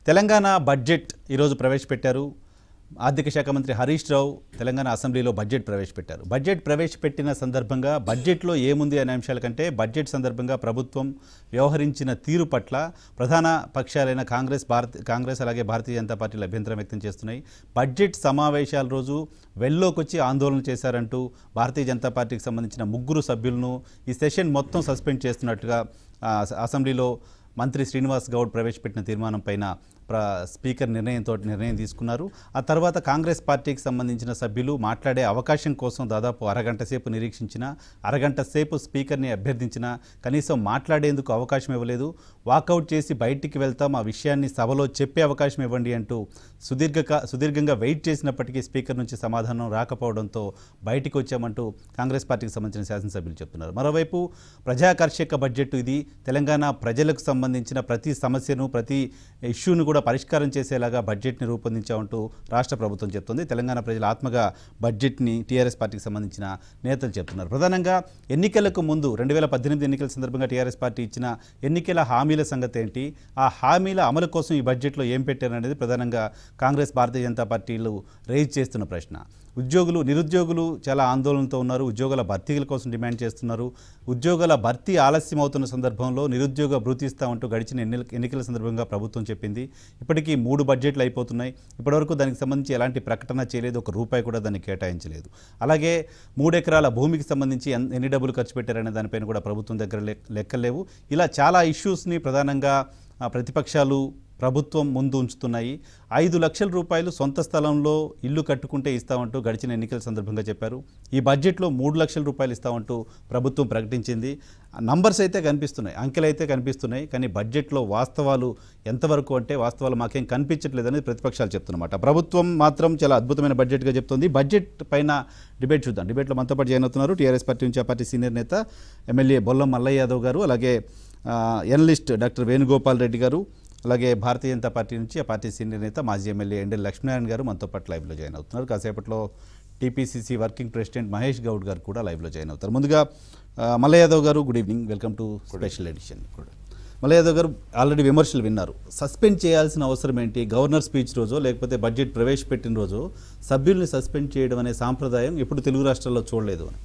Telangana budget ఈరోజు ప్రవేశపెట్టారు ఆర్థిక శాఖ మంత్రి హరీష్ రావు తెలంగాణ అసెంబ్లీలో బడ్జెట్ ప్రవేశపెట్టారు బడ్జెట్ ప్రవేశపెట్టిన సందర్భంగా బడ్జెట్లో ఏముంది అనే అంశాల కంటే బడ్జెట్ సందర్భంగా ప్రభుత్వం వ్యవహరించిన తీరు పట్ల ప్రధాన పక్షాలైన కాంగ్రెస్ భారత కాంగ్రెస్ అలాగే భారతీయ జనతా పార్టీలు అభ్యంతరం వ్యక్తం చేస్తున్నాయి బడ్జెట్ సమావేశాల రోజు వెల్లోకి వచ్చి ఆందోళన చేశారంటూ భారతీయ జనతా పార్టీకి సంబంధించిన ముగ్గురు సభ్యులను ఈ సెషన్ మొత్తం సస్పెండ్ చేస్తున్నట్టుగా ఆ, అసెంబ్లీలో మంత్రి శ్రీనివాస్ గౌడ్ ప్రవేశపెట్టిన తీర్మానం పైన ప్ర స్పీకర్ నిర్ణయంతో నిర్ణయం తీసుకున్నారు ఆ తర్వాత కాంగ్రెస్ పార్టీకి సంబంధించిన సభ్యులు మాట్లాడే అవకాశం కోసం దాదాపు అరగంట సేపు నిరీక్షించిన అరగంట సేపు స్పీకర్ని అభ్యర్థించిన కనీసం మాట్లాడేందుకు అవకాశం ఇవ్వలేదు వాకౌట్ చేసి బయటికి వెళ్తాం ఆ విషయాన్ని సభలో చెప్పే అవకాశం ఇవ్వండి అంటూ సుదీర్ఘ సుదీర్ఘంగా వెయిట్ చేసినప్పటికీ స్పీకర్ నుంచి సమాధానం రాకపోవడంతో బయటికి వచ్చామంటూ కాంగ్రెస్ పార్టీకి సంబంధించిన శాసనసభ్యులు చెప్తున్నారు మరోవైపు ప్రజాకర్షక బడ్జెట్ ఇది తెలంగాణ ప్రజలకు సంబంధించిన ప్రతి సమస్యను ప్రతి ఇష్యూను కూడా పరిష్కారం చేసేలాగా బడ్జెట్ని రూపొందించామంటూ రాష్ట్ర ప్రభుత్వం చెప్తుంది తెలంగాణ ప్రజల ఆత్మగా బడ్జెట్ని టీఆర్ఎస్ పార్టీకి సంబంధించిన నేతలు చెప్తున్నారు ప్రధానంగా ఎన్నికలకు ముందు రెండు వేల పద్దెనిమిది ఎన్నికల సందర్భంగా టీఆర్ఎస్ పార్టీ ఇచ్చిన ఎన్నికల హామీల సంగతి ఏంటి ఆ హామీల అమలు కోసం ఈ బడ్జెట్లో ఏం పెట్టారనేది ప్రధానంగా కాంగ్రెస్ భారతీయ జనతా పార్టీలు రేజ్ చేస్తున్న ప్రశ్న ఉద్యోగులు నిరుద్యోగులు చాలా ఆందోళనతో ఉన్నారు ఉద్యోగాల భర్తీల కోసం డిమాండ్ చేస్తున్నారు ఉద్యోగాల భర్తీ ఆలస్యం అవుతున్న సందర్భంలో నిరుద్యోగ భృతి ఇస్తామంటూ గడిచిన ఎన్నికల ఎన్నికల సందర్భంగా ప్రభుత్వం చెప్పింది ఇప్పటికీ మూడు బడ్జెట్లు అయిపోతున్నాయి ఇప్పటివరకు దానికి సంబంధించి ఎలాంటి ప్రకటన చేయలేదు ఒక రూపాయి కూడా దాన్ని కేటాయించలేదు అలాగే మూడు ఎకరాల భూమికి సంబంధించి ఎన్- ఎన్ని డబ్బులు ఖర్చు పెట్టారనే దానిపైన కూడా ప్రభుత్వం దగ్గర లెక్- లెక్కలేవు ఇలా చాలా ఇష్యూస్ని ప్రధానంగా ఆ, ప్రతిపక్షాలు ప్రభుత్వం ముందు ఉంచుతున్నాయి ఐదు లక్షల రూపాయలు సొంత స్థలంలో ఇల్లు కట్టుకుంటే ఇస్తామంటూ గడిచిన ఎన్నికల సందర్భంగా చెప్పారు ఈ బడ్జెట్లో మూడు లక్షల రూపాయలు ఇస్తామంటూ ప్రభుత్వం ప్రకటించింది నంబర్స్ అయితే కనిపిస్తున్నాయి అంకెలు అయితే కనిపిస్తున్నాయి కానీ బడ్జెట్లో వాస్తవాలు ఎంతవరకు అంటే వాస్తవాలు మాకేం కనిపించట్లేదని ప్రతిపక్షాలు చెప్తున్నమాట ప్రభుత్వం మాత్రం చాలా అద్భుతమైన బడ్జెట్గా చెప్తుంది బడ్జెట్ పైన డిబేట్ చూద్దాం డిబేట్లో మనతో పాటు జాయిన్ అవుతున్నారు టీఆర్ఎస్ పార్టీ నుంచి ఆ పార్టీ సీనియర్ నేత ఎమ్మెల్యే బొల్లం మల్లయ్య యాదవ్ గారు అలాగే ఆ, ఎనలిస్ట్ డాక్టర్ వేణుగోపాల్ రెడ్డి గారు అలాగే భారతీయ జనతా పార్టీ నుంచి ఆ పార్టీ సీనియర్ నేత మాజీ ఎమ్మెల్యే ఎండెల్ లక్ష్మీనారాయణ గారు మనతో పాటు లైవ్లో జాయిన్ అవుతున్నారు కాసేపట్లో TPCC working president Mahesh Goud garu కూడా లైవ్లో జాయిన్ అవుతారు ముందుగా ఆ, Mallaiah Yadav garu good evening welcome to special edition Mallaiah Yadav garu already విమర్శలు విన్నారు సస్పెండ్ చేయాల్సిన అవసరం ఏంటి గవర్నర్ స్పీచ్ రోజు లేకపోతే బడ్జెట్ ప్రవేశపెట్టిన రోజు సభ్యుల్ని సస్పెండ్ చేయడం అనే సాంప్రదాయం ఎప్పుడు తెలుగు రాష్ట్రాల్లో చూడలేదు అని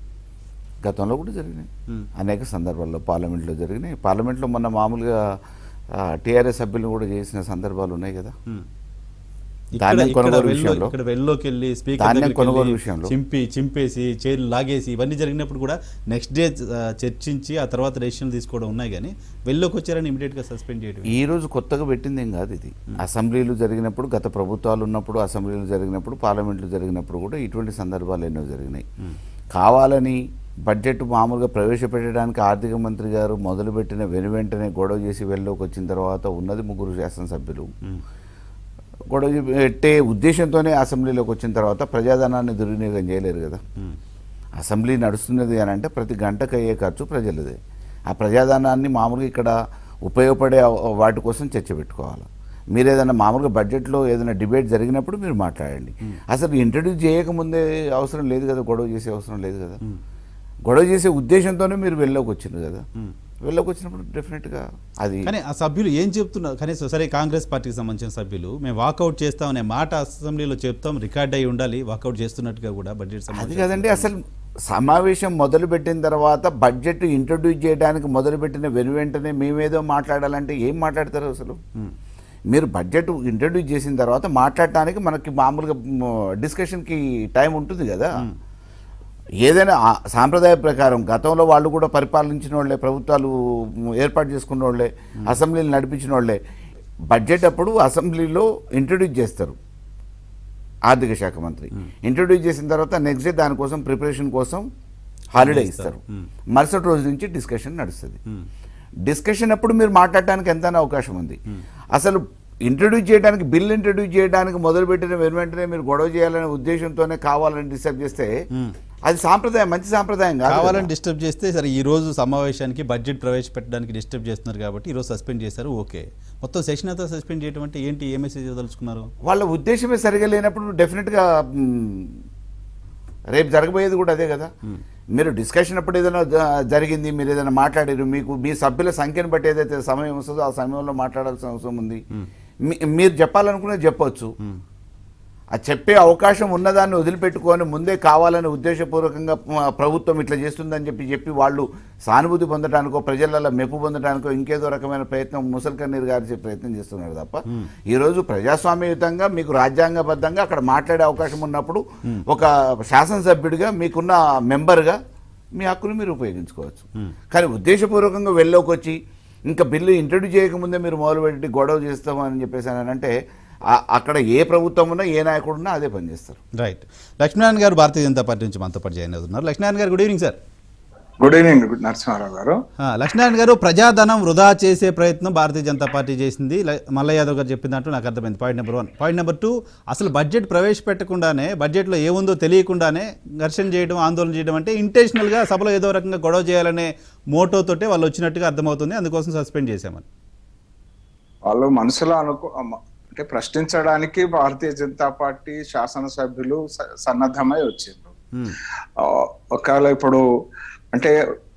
గతంలో కూడా జరిగినాయి అనేక సందర్భాల్లో పార్లమెంట్లో జరిగినాయి పార్లమెంట్లో మొన్న మామూలుగా టీఆర్ఎస్ సభ్యులు కూడా చేసిన సందర్భాలు ఉన్నాయి కదా ఇక్కడ ధాన్యం ఇక్కడ కొనుగోలు వెల్లో- విషయంలో ఇక్కడ వెల్లోకి వెళ్ళి స్పీకర్ ధాన్యం దగ్గరికి కొనుగోలు వెళ్ళి విషయంలో. చింపి చింపేసి చైర్లు లాగేసి ఇవన్నీ జరిగినప్పుడు కూడా నెక్స్ట్ డే ఆ, చర్చించి ఆ తర్వాత డెసిషన్ తీసుకోవడం ఉన్నాయి కానీ వెల్లోకి వచ్చారని ఇమీడియట్ గా సస్పెండ్ చేయడం ఈ రోజు కొత్తగా పెట్టింది ఏం కాదు ఇది అసెంబ్లీలు జరిగినప్పుడు గత ప్రభుత్వాలు ఉన్నప్పుడు అసెంబ్లీలు జరిగినప్పుడు పార్లమెంట్లు జరిగినప్పుడు కూడా ఇటువంటి సందర్భాలు ఎన్నో జరిగినాయి కావాలని బడ్జెట్ మామూలుగా ప్రవేశపెట్టడానికి ఆర్థిక మంత్రి గారు మొదలుపెట్టిన వెను వెంటనే గొడవ చేసి వెళ్ళలోకి వచ్చిన తర్వాత ఉన్నది ముగ్గురు శాసనసభ్యులు గొడవ చేసి పెట్టే ఉద్దేశంతోనే అసెంబ్లీలోకి వచ్చిన తర్వాత ప్రజాధనాన్ని దుర్వినియోగం చేయలేరు కదా అసెంబ్లీ నడుస్తున్నది అని అంటే ప్రతి గంటకు అయ్యే ఖర్చు ప్రజలదే ఆ ప్రజాధనాన్ని మామూలుగా ఇక్కడ ఉపయోగపడే వాటి కోసం చర్చ పెట్టుకోవాలి మీరు ఏదైనా మామూలుగా బడ్జెట్లో ఏదైనా డిబేట్ జరిగినప్పుడు మీరు మాట్లాడండి అసలు ఇంట్రడ్యూస్ చేయకముందే అవసరం లేదు కదా గొడవ చేసే అవసరం లేదు కదా గొడవ చేసే ఉద్దేశంతోనే మీరు వెళ్ళలోకి వచ్చింది కదా వెళ్ళలోకి వచ్చినప్పుడు డెఫినెట్గా అది కానీ ఆ సభ్యులు ఏం చెప్తున్నారు కనీసం సరే కాంగ్రెస్ పార్టీకి సంబంధించిన సభ్యులు మేము వాకౌట్ చేస్తామనే మాట అసెంబ్లీలో చెప్తాం రికార్డ్ అయి ఉండాలి వాకౌట్ చేస్తున్నట్టుగా కూడా బడ్జెట్ అది సమావేశం కదండి అసలు సమావేశం మొదలుపెట్టిన తర్వాత బడ్జెట్ ఇంట్రడ్యూస్ చేయడానికి మొదలుపెట్టిన వెను వెంటనే మేమేదో మాట్లాడాలంటే ఏం మాట్లాడతారు అసలు మీరు బడ్జెట్ ఇంట్రడ్యూస్ చేసిన తర్వాత మాట్లాడటానికి మనకి మామూలుగా డిస్కషన్కి టైం ఉంటుంది కదా ఏదైనా ఆ సాంప్రదాయ ప్రకారం గతంలో వాళ్ళు కూడా పరిపాలించిన వాళ్ళే ప్రభుత్వాలు ఏర్పాటు చేసుకున్న వాళ్ళే అసెంబ్లీని నడిపించిన వాళ్ళే బడ్జెట్ అప్పుడు అసెంబ్లీలో ఇంట్రడ్యూస్ చేస్తారు ఆర్థిక శాఖ మంత్రి ఇంట్రొడ్యూస్ చేసిన తర్వాత నెక్స్ట్ డే దానికోసం ప్రిపరేషన్ కోసం హాలిడే ఇస్తారు మరుసటి రోజు నుంచి డిస్కషన్ నడుస్తుంది డిస్కషన్ అప్పుడు మీరు మాట్లాడటానికి ఎంత అవకాశం ఉంది అసలు ఇంట్రడ్యూస్ చేయడానికి బిల్ ఇంట్రడ్యూస్ చేయడానికి మొదలుపెట్టిన వెను వెంటనే మీరు గొడవ చేయాలనే ఉద్దేశంతోనే కావాలని డిస్టర్బ్ చేస్తే అది సాంప్రదాయం మంచి సాంప్రదాయం కాదు కదా. కావాలని డిస్టర్బ్ చేస్తే సరే ఈ రోజు సమావేశానికి బడ్జెట్ ప్రవేశపెట్టడానికి డిస్టర్బ్ చేస్తున్నారు కాబట్టి ఈ రోజు సస్పెండ్ చేశారు ఓకే మొత్తం సెషన్ అంతా సస్పెండ్ చేయడం అంటే ఏంటి ఏ మెసేజ్ ఇవ్వదలుచుకున్నారు వాళ్ళ ఉద్దేశమే సరిగా లేనప్పుడు డెఫినెట్గా మ్, రేపు జరగబోయేది కూడా అదే కదా మీరు డిస్కషన్ అప్పుడు ఏదైనా జ- జరిగింది మీరు ఏదైనా మాట్లాడారు మీకు మీ సభ్యుల సంఖ్యను బట్టి ఏదైతే సమయం వస్తుందో ఆ సమయంలో మాట్లాడాల్సిన అవసరం ఉంది మీ- మీరు చెప్పాలనుకునే చెప్పొచ్చు ఆ చెప్పే అవకాశం ఉన్నదాన్ని వదిలిపెట్టుకొని ముందే కావాలని ఉద్దేశపూర్వకంగా మ- ప్రభుత్వం ఇట్లా చేస్తుందని చెప్పి చెప్పి వాళ్ళు సానుభూతి పొందడానికో ప్రజలలో మెప్పు పొందడానికో ఇంకేదో రకమైన ప్రయత్నం ముసల్కన్నీరు గారిచే ప్రయత్నం చేస్తున్నారు తప్ప ఈరోజు ప్రజాస్వామ్యయుతంగా మీకు రాజ్యాంగబద్ధంగా అక్కడ మాట్లాడే అవకాశం ఉన్నప్పుడు ఒక శాసనసభ్యుడిగా మీకున్న మెంబర్గా మీ హక్కును మీరు ఉపయోగించుకోవచ్చు కానీ ఉద్దేశపూర్వకంగా వెళ్ళోకి వచ్చి ఇంకా బిల్లు ఇంట్రడ్యూస్ చేయకముందే మీరు మొదలుపెట్టి గొడవ చేస్తామని చెప్పేసి అని అంటే ఆ- అక్కడ ఏ ప్రభుత్వం ఉన్నా ఏ నాయకుడు ఉన్నా అదే పనిచేస్తారు రైట్ లక్ష్మీనారాయణ గారు భారతీయ జనతా పార్టీ నుంచి మనతో పాటు జాయిన్ అవుతున్నారు Lakshminarayana garu good evening sir good evening Narasimha Rao garu ఆ, లక్ష్మీనారాయణ గారు ప్రజాధనం వృధా చేసే ప్రయత్నం భారతీయ జనతా పార్టీ చేసింది ల- మల్లయ్య యాదవ్ గారు చెప్పిన దాంట్లో నాకు అర్థమైంది point number one point number two అసలు బడ్జెట్ ప్రవేశపెట్టకుండానే బడ్జెట్లో ఏముందో తెలియకుండానే ఘర్షణ చేయడం ఆందోళన చేయడం అంటే ఇంటెన్షనల్గా సభలో ఏదో రకంగా గొడవ చేయాలనే మోటోతోటే వాళ్ళు వచ్చినట్టుగా అర్థమవుతుంది అందుకోసం సస్పెండ్ చేశామని వాళ్ళు మనసులో అనుకో అమ్మ- అంటే ప్రశ్నించడానికి భారతీయ జనతా పార్టీ శాసనసభ్యులు స- సన్నద్ధమై వచ్చిండ్రు మ్మ్. ఆ, ఒకవేళ ఇప్పుడు అంటే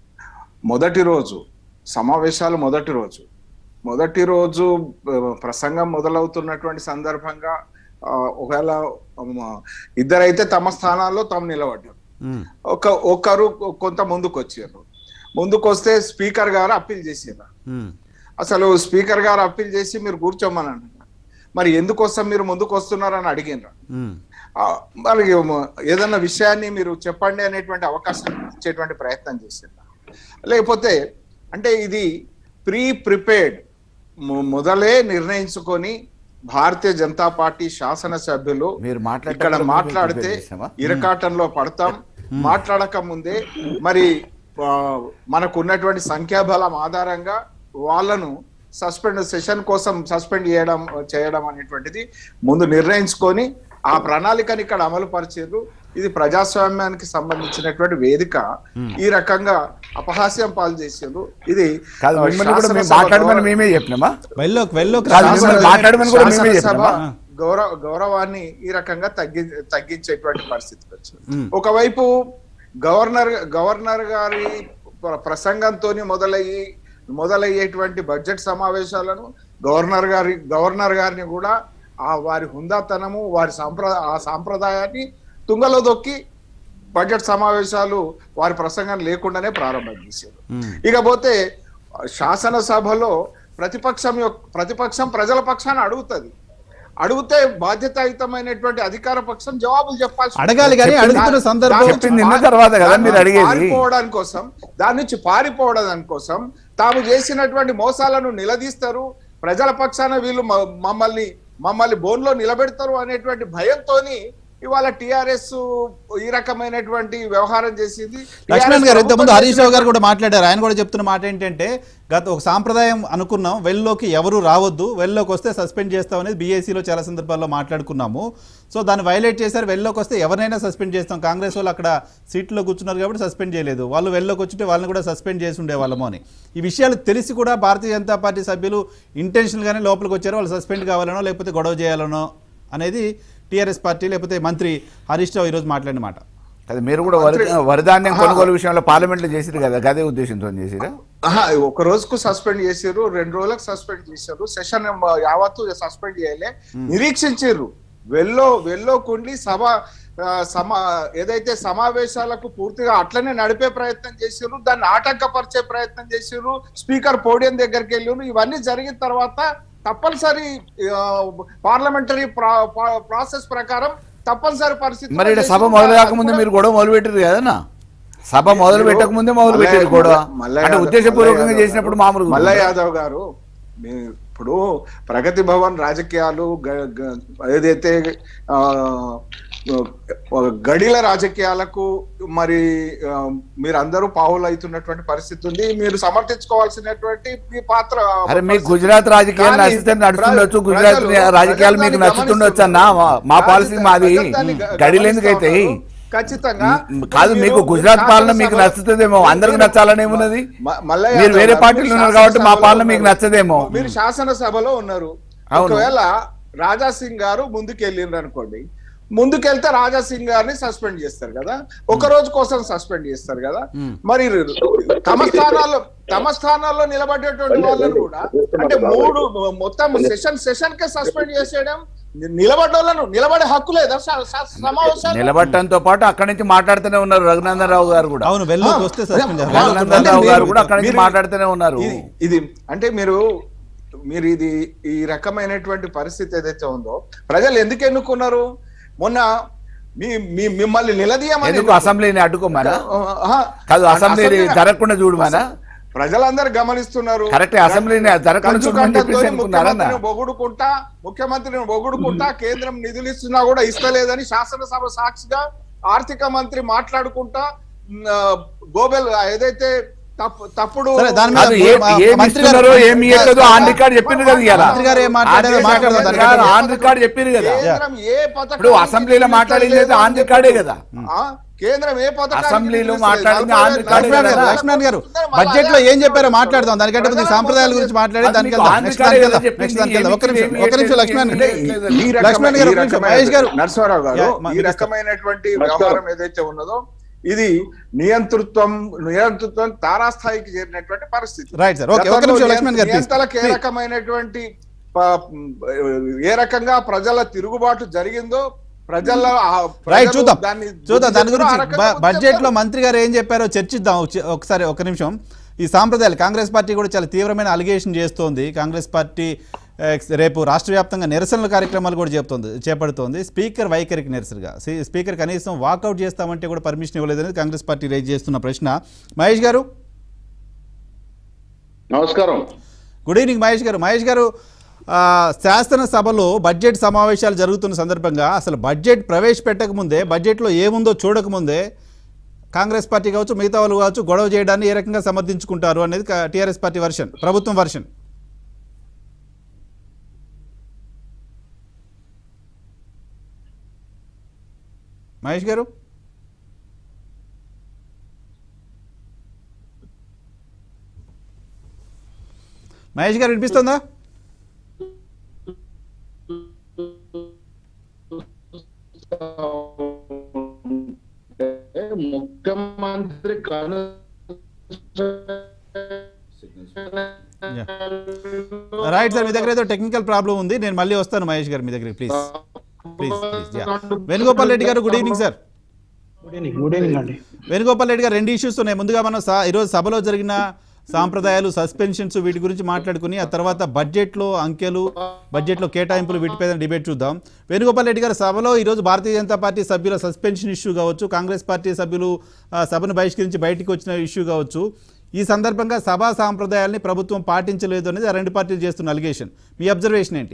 మొదటి రోజు సమావేశాలు మొదటి రోజు మొదటి రోజు ఆ, ప్రసంగం మొదలవుతున్నటువంటి సందర్భంగా ఆ, ఒకవేళ ఆ, ఇద్దరైతే తమ స్థానాల్లో తాము నిలబడ్డారు మ్మ్. ఒక ఒకరు కొంత ముందుకు వచ్చారు ముందుకు వస్తే స్పీకర్ గారు అప్పీల్ చేసారు మ్మ్. అసలు స్పీకర్ గారు అప్పీల్ చేసి మీరు కూర్చోమని అన్నారు మరి ఎందుకోసం మీరు ముందుకు వస్తున్నారని అడిగినరు మ్మ్. ఆ, మరి ఏదన్నా విషయాన్ని మీరు చెప్పండి అనేటువంటి అవకాశం ఇచ్చేటువంటి ప్రయత్నం చేసిందా లేకపోతే అంటే ఇది ప్రీ ప్రిపేర్డ్ మొదలే నిర్ణయించుకొని భారతీయ జనతా పార్టీ శాసనసభ్యులు మీరు మాట్లాడేటప్పుడు ఇక్కడ మేము మాట్లాడితే prepare చేసామా? ఇరకాటంలో పడతాం మాట్లాడక ముందే మరి ఆ, మనకు ఉన్నటువంటి సంఖ్యాబలం ఆధారంగా వాళ్ళను సస్పెండ్ సెషన్ కోసం సస్పెండ్ చేయడం చేయడం అనేటువంటిది ముందు నిర్ణయించుకొని ఆ ప్రణాళికని ఇక్కడ అమలు పరిచారు ఇది ప్రజాస్వామ్యానికి సంబంధించినటువంటి వేదిక ఈ రకంగా అపహాస్యం పాలు చేసారు ఇది కాదు ఆ, మిమ్మల్ని కూడా మేము శాసనసభ మాట్లాడమని గౌరవ- మేమే చెప్పినామా వెళ్ళోకి వెళ్ళోకి కాదు, రావాలి. మిమ్మల్ని మాట్లాడమని కూడా మేమే శాసనసభ చెప్పినామా? గౌరవ గౌరవాన్ని ఈ రకంగా తగ్గి తగ్గించేటువంటి పరిస్థితి వచ్చింది మ్మ్. ఒకవైపు గవర్నర్ గవర్నర్ గారి ప్ర- ప్రసంగంతోని మొదలయ్యి మొదలయ్యేటువంటి బడ్జెట్ సమావేశాలను గవర్నర్ గారి గవర్నర్ గారిని కూడా ఆ వారి హుందాతనము వారి సాంప్ర ఆ సాంప్రదాయాన్ని తుంగలో దొక్కి బడ్జెట్ సమావేశాలు వారి ప్రసంగం లేకుండానే ప్రారంభం చేశారు మ్మ్. ఇకపోతే శాసనసభలో ప్రతిపక్షం యొక్క ప్రతిపక్షం ప్రజల పక్షాన్ని అడుగుతుంది అడిగితే బాధ్యతాయుతమైనటువంటి అధికార పక్షం జవాబులు చెప్పాల్సి ఉంటుంది. అడగాలి కానీ చెప్పింది- అడుగుతున్న దాని సందర్భం నుంచి చెప్పింది నిన్న పారి- తర్వాత కదా దాని మీరు నుంచి అడిగేది. పారిపోవడానికి కోసం దాని నుంచి పారిపోవడం కోసం తాము చేసినటువంటి మోసాలను నిలదీస్తారు ప్రజల పక్షాన వీళ్ళు మ- మమ్మల్ని మమ్మల్ని బోన్లో నిలబెడతారు అనేటువంటి భయంతోని ఇవాళ టిఆర్ఎస్ ఈ రకమైనటువంటి వ్యవహారం చేసింది లక్ష్మణ్ గారు ఇంతకుముందు ప్రభుత్వం హరీష్ రావు గారు కూడా మాట్లాడారు ఆయన కూడా చెప్తున్న మాట ఏంటంటే గత ఒక సాంప్రదాయం అనుకున్నాం వెల్లోకి ఎవరు రావద్దు వెల్లోకి వస్తే సస్పెండ్ చేస్తాం అనేది బీఏసీలో చాలా సందర్భాల్లో మాట్లాడుకున్నాము సో దాన్ని వైలేట్ చేశారు వెల్లోకి వస్తే ఎవరినైనా సస్పెండ్ చేస్తాం కాంగ్రెస్ వాళ్ళు అక్కడ సీట్లో కూర్చున్నారు కాబట్టి సస్పెండ్ చేయలేదు వాళ్ళు వెల్లోకి వచ్చితే వాళ్ళని కూడా సస్పెండ్ చేసి ఉండేవాళ్ళము అని ఈ విషయాలు తెలిసి కూడా భారతీయ జనతా పార్టీ సభ్యులు ఇంటెన్షనల్గానే లోపలికి వచ్చారు వాళ్ళు సస్పెండ్ కావాలనో లేకపోతే గొడవ చేయాలనో అనేది టీఆర్ఎస్ పార్టీ లేకపోతే మంత్రి హరీష్ రావు ఈరోజు మాట్లాడిన మాట కదా మీరు కూడా వరి వరిధాన్యం కొనుగోలు విషయంలో పార్లమెంట్లో చేసిరు కదా గదే ఉద్దేశంతో చేసిరా ఆహా, ఒక రోజుకు సస్పెండ్ చేసారు రెండు రోజులకు సస్పెండ్ చేశారు సెషన్ యావత్తు సస్పెండ్ చేయలే నిరీక్షించారు వెల్లో వెల్లోకుండి సభ ఆ, సమా ఏదైతే సమావేశాలకు పూర్తిగా అట్లనే నడిపే ప్రయత్నం చేసారు దాన్ని ఆటంకపరిచే ప్రయత్నం చేసారు స్పీకర్ పోడియం దగ్గరికి వెళ్ళారు ఇవన్నీ జరిగిన తర్వాత తప్పనిసరి పార్లమెంటరీ ప్రాసెస్ ప్రకారం తప్పనిసరి పరిస్థితి మరి ఇక్కడ సభ మొదలు కాకముందే మీరు గొడవ మొదలు పెట్టారు కదన్నా సభ మొదలు పెట్టక ముందే మొదలు పెట్టారు గొడవ మల్లయ్య అంటే యాదవ్- ఉద్దేశపూర్వకంగా మల్లయ్య చేసినప్పుడు యాదవ్ మామూలుగా మల్లయ్య ఉంటుందా? యాదవ్ గారు మీ ఇప్పుడు ప్రగతి భవన్ రాజకీయాలు గ- గ- ఏదైతే ఆ, గడిల రాజకీయాలకు మరి ఆ, మీరందరూ పావులు అవుతున్నటువంటి పరిస్థితి ఉంది మీరు సమర్థించుకోవాల్సినటువంటి మీ పాత్ర అరే మీకు గుజరాత్ రాజకీయాలు కానీ నచ్చితే నడుస్తుండొచ్చు ప్రజలు- గుజరాత్ ప్రజలు రాజకీయాలు మీకు దాన్ని నచ్చుతుండొచ్చు అన్న మా- మా గమనిస్తారు. పాలసీ మాది ప్రజలు దాన్ని గ- గడిలు ఎందుకైతే గమనిస్తారు. ఖచ్చితంగా కాదు మీరు మీకు గుజరాత్ పాలన మీకు శాసనసభ- నచ్చుతుందేమో అందరికి నచ్చాలని ఏమున్నది మ- మల్లయ్య మీరు యాదవ్ వేరే గారు, పార్టీలో మీరు ఉన్నారు కాబట్టి మా శాసనసభలో పాలన మీకు ఉన్నారు. నచ్చదేమో మీరు శాసనసభలో ఉన్నారు అవును. ఒకవేళ రాజా సింగ్ గారు ముందుకు వెళ్ళిండ్రు అనుకోండి ముందుకెళ్తే రాజా సింగ్ గారిని సస్పెండ్ చేస్తారు కదా ఒక రోజు కోసం సస్పెండ్ చేస్తారు కదా మరి తమ స్థానాల్లో తమ స్థానాల్లో నిలబడేటువంటి వాళ్ళని కూడా అంటే మూడు మొత్తం సెషన్ సెషన్ కే సస్పెండ్ చేసేయడం నిలబడ్డోళ్ళను నిలబడే హక్కు లేదా స- స- సమావేశాలు నిలబట్టడంతో పాటు అక్కడి నుంచి మాట్లాడుతూనే ఉన్నారు రఘునందన్ రావు గారు కూడా అవును వెల్లోకి వస్తే సస్పెండ్ చేస్తారు. వాళ్ళు- రఘునందన్ అంటే రావు గారు మీరు- కూడా అక్కడి నుంచి మీరు- మాట్లాడుతూనే ఉన్నారు ఇది ఇది అంటే మీరు మీరు ఇది ఈ రకమైనటువంటి పరిస్థితి ఏదైతే ఉందో ప్రజలు ఎందుకు ఎన్నుకున్నారు మొన్న మీ మీ మిమ్మల్ని నిలదీయమని ఎందుకు అసెంబ్లీని అడ్డుకోమానా ఆహా. కాదు అసెంబ్లీ అసెంబ్లీ- జరగకుండా చూడమానా ప్రజలందరూ గమనిస్తున్నారు కరెక్ట్, అసెంబ్లీని జరగకుండా కంచు చూడమని చెప్పేసి కంఠంతోని అనుకున్నారన్న? ముఖ్యమంత్రిని బొగుడుకుంటా ముఖ్యమంత్రిని బొగుడుకుంటా కేంద్రం నిధులు ఇస్తున్నా కూడా ఇస్తలేదని శాసనసభ సాక్షిగా ఆర్థిక మంత్రి మాట్లాడుకుంటా ఉమ్, ఆ, గోబెల్ ఏదైతే తప్పు తప్పుడు సరే, దాని మీద కాదు, ఏ- మా- ఏమి మంత్రి గారు- ఇస్తున్నారో ఏమి ఇవ్వలేదో ఆన్ రికార్డ్ చెప్పింది కదా ఇవాళ మంత్రి గారు ఏం మాట్లాడారో ఆన్ మాట్లాడదాం, రికార్డ్ దాని ఆన్ రికార్డ్ చెప్పింది కదా కేంద్రం ఏ పథకం ఇప్పుడు అసెంబ్లీలో మాట్లాడింది అయితే ఆన్ రికార్డే కదా కేంద్రం ఏ పథకం అసెంబ్లీలో మాట్లాడింది ఆన్ రికార్డే లక్ష్మణ్ గారు కదా. లక్ష్మణ్ గారు బడ్జెట్ లో ఏం చెప్పారో మాట్లాడదాం దానికంటే ముందు ఈ సాంప్రదాయాల గురించి మాట్లాడి అది దానికి మీకు వెళ్దాం. ఆన్ నెక్స్ట్ రికార్డే దానికి కదా వెళ్దాం. చెప్పింది. నెక్స్ట్ దానికి వెళ్దాం. ఒక్క ఏమి నిమిషం ఏమి ఒక్క నిమిషం ఏమి లక్ష్మణ్ ఏమి గారు. లేదు. ఈ లక్ష్మణ్ గారు, ఒక్క నిమిషం. మహేష్ గారు. నరసింహారావు గారు యా, మా- ఈ మీకు రకమైనటువంటి వ్యవహారం ఏదైతే ఉన్నదో ఇది నియంతృత్వం నియంతృత్వం తారాస్థాయికి చేరినటువంటి పరిస్థితి Right, sir. Okay, ఒక నిమిషం, లక్ష్మణ్ గారు, please. నియంతలకు A Please. రకమైనటువంటి ప- ఏ రకంగా ప్రజల తిరుగుబాటు జరిగిందో ప్రజల ఆ రైట్ ప్రజలు చూద్దాం దాన్ని చూద్దాం దాని గుర్తించారో గురించి ఆ రకంగా బ- బడ్జెట్ లో గుర్తించారు. మంత్రి గారు ఏం చెప్పారో చర్చిద్దాం ఒక- ఒకసారి ఒక నిమిషం ఈ సాంప్రదాయాలు కాంగ్రెస్ పార్టీ కూడా చాలా తీవ్రమైన అలిగేషన్ చేస్తోంది కాంగ్రెస్ పార్టీ ఆ, రేపు రాష్ట్ర వ్యాప్తంగా నిరసనల కార్యక్రమాలు కూడా చెప్తోంది చేపడుతోంది స్పీకర్ వైఖరికి నిరసనగా సి- స్పీకర్ కనీసం వాకౌట్ చేస్తామంటే కూడా పర్మిషన్ ఇవ్వలేదనేది కాంగ్రెస్ పార్టీ రైజ్ చేస్తున్న ప్రశ్న మహేష్ గారు నమస్కారం గుడ్ ఈవినింగ్ మహేష్ గారు మహేష్ గారు ఆ, శాసనసభలో బడ్జెట్ సమావేశాలు జరుగుతున్న సందర్భంగా అసలు బడ్జెట్ ప్రవేశపెట్టక ముందే బడ్జెట్లో ఏముందో చూడకముందే కాంగ్రెస్ పార్టీ కావచ్చు మిగతా వాళ్ళు కావచ్చు గొడవ చేయడాన్ని ఏ రకంగా సమర్థించుకుంటారు అనేది టీఆర్ఎస్ పార్టీ వర్షన్ ప్రభుత్వం వర్షన్ మహేష్ గారు మహేష్ గారు వినిపిస్తుందా ముఖ్యమంత్రి కను రైట్ సార్ మీ దగ్గర ఏదో టెక్నికల్ ప్రాబ్లం ఉంది నేను మళ్ళీ వస్తాను మహేష్ గారు మీ దగ్గర please please please ya Venugopal Reddy garu good evening sir good evening good evening అండి వేణుగోపాల్ రెడ్డి గారు రెండు ఇష్యూస్ ఉన్నాయి ముందుగా మనం సా- ఈరోజు సభలో జరిగిన సాంప్రదాయాలు సస్పెన్షన్స్ వీటి గురించి మాట్లాడుకుని ఆ తర్వాత బడ్జెట్లో అంకెలు బడ్జెట్లో కేటాయింపులు వీటిపై డిబేట్ చూద్దాం వేణుగోపాల్ రెడ్డి గారు సభలో ఈరోజు భారతీయ జనతా పార్టీ సభ్యుల సస్పెన్షన్ ఇష్యూ కావచ్చు కాంగ్రెస్ పార్టీ సభ్యులు ఆ, సభను బహిష్కరించి బయటికి వచ్చిన ఇష్యూ కావచ్చు ఈ సందర్భంగా సభా సాంప్రదాయాల్ని ప్రభుత్వం పాటించలేదు అనేది ఆ రెండు పార్టీలు చేస్తున్న అలిగేషన్ మీ అబ్జర్వేషన్ ఏంటి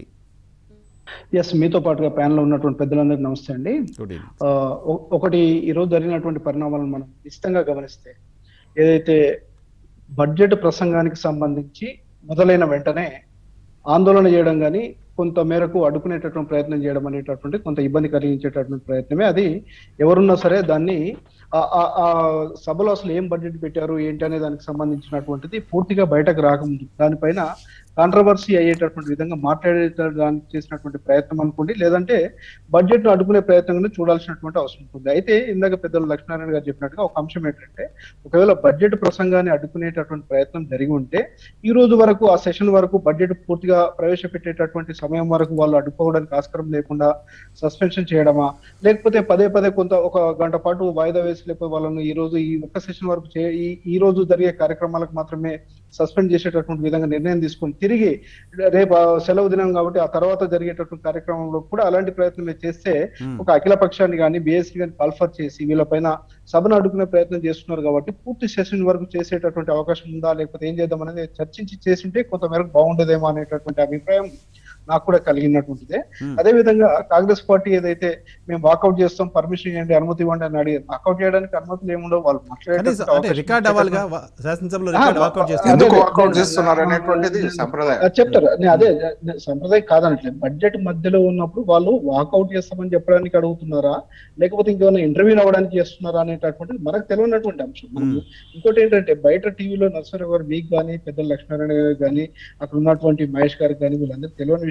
ఎస్ మీతో పాటుగా ప్యానల్ ఉన్నటువంటి పెద్దలందరికీ నమస్తే అండి గుడ్ ఈవినింగ్ ఆ, ఒ- ఒకటి ఈ రోజు జరిగినటువంటి పరిణామాలను మనం నిశ్చితంగా గమనిస్తే ఏదైతే బడ్జెట్ ప్రసంగానికి సంబంధించి మొదలైన వెంటనే ఆందోళన చేయడం కానీ కొంత మేరకు అడ్డుకునేటటువంటి ప్రయత్నం చేయడం అనేటటువంటి కొంత ఇబ్బంది కలిగించేటటువంటి ప్రయత్నమే అది ఎవరున్నా సరే దాన్ని ఆ- ఆ- ఆ సభలో అసలు ఏం బడ్జెట్ పెట్టారు ఏంటి అనే దానికి సంబంధించినటువంటిది పూర్తిగా బయటకు రాకముందు దానిపైన కాంట్రవర్సీ అయ్యేటటువంటి విధంగా మాట్లాడేదానికి చేసినటువంటి ప్రయత్నం అనుకోండి లేదంటే బడ్జెట్ ను అడ్డుకునే ప్రయత్నం చూడాల్సినటువంటి అవసరం ఉంటుంది అయితే ఇందాక పెద్దలు లక్ష్మీనారాయణ గారు చెప్పినట్టుగా ఒక అంశం ఏంటంటే ఒకవేళ బడ్జెట్ ప్రసంగాన్ని అడ్డుకునేటటువంటి ప్రయత్నం జరిగి ఉంటే ఈ రోజు వరకు ఆ సెషన్ వరకు బడ్జెట్ పూర్తిగా ప్రవేశపెట్టేటటువంటి సమయం వరకు వాళ్ళు అడ్డుకోవడానికి ఆస్కారం లేకుండా సస్పెన్షన్ చేయడమా లేకపోతే పదే పదే కొంత ఒక గంట పాటు వాయిదా వేసి లేకపోతే వాళ్ళను ఈ రోజు ఈ ఒక్క సెషన్ వరకు చే- ఈ ఈ రోజు జరిగే కార్యక్రమాలకు మాత్రమే సస్పెండ్ చేసేటటువంటి విధంగా నిర్ణయం తీసుకొని తిరిగి రేపు ఆ సెలవు దినం కాబట్టి ఆ తర్వాత జరిగేటటువంటి కార్యక్రమంలో కూడా అలాంటి ప్రయత్నం చేస్తే ఒక అఖిల పక్షాన్ని కానీ బీఎస్సీ కానీ కాల్ఫర్ చేసి వీళ్ళపైన సభను అడ్డుకునే ప్రయత్నం చేస్తున్నారు కాబట్టి పూర్తి సెషన్ వరకు చేసేటటువంటి అవకాశం ఉందా లేకపోతే ఏం చేద్దాం అనేది చర్చించి చేసింటే కొంతమేరకు బాగుండేదేమో అనేటటువంటి అభిప్రాయం నాకు కూడా కలిగినటువంటిదే అదే విధంగా కాంగ్రెస్ పార్టీ ఏదైతే మేము వాకౌట్ చేస్తాం పర్మిషన్ ఇవ్వండి అనుమతి ఇవ్వండి అని అడిగారు వాకౌట్ చేయడానికి అనుమతులు ఏముండవు వాళ్ళు కనీసం అంటే మాట్లాడే రికార్డ్ అవ్వాలిగా వా- శాసనసభలో రికార్డ్ వాకౌట్ చేస్తారు ఎందుకు అదే, వాకౌట్ అదే, చేస్తున్నారు అదే, అనేటువంటిది అదే, సంప్రదాయం అది చెప్తారు నేను అదే నేను సంప్రదాయం కాదనట్లేదు బడ్జెట్ మధ్యలో ఉన్నప్పుడు వాళ్ళు వాకౌట్ చేస్తామని చెప్పడానికి అడుగుతున్నారా లేకపోతే ఇంకేమైనా ఇంటర్వ్యూ అవ్వడానికి చేస్తున్నారా అనేటటువంటిది మనకు తెలియనటువంటి అంశం మనకు ఇంకోటి ఏంటంటే బయట టీవీలో నర్సరావు గారు మీకు కానీ పెద్దల లక్ష్మీనారాయణ గారు కానీ అక్కడ ఉన్నటువంటి మహేష్ గారికి కానీ వీళ్ళందరూ తెలియని విషయం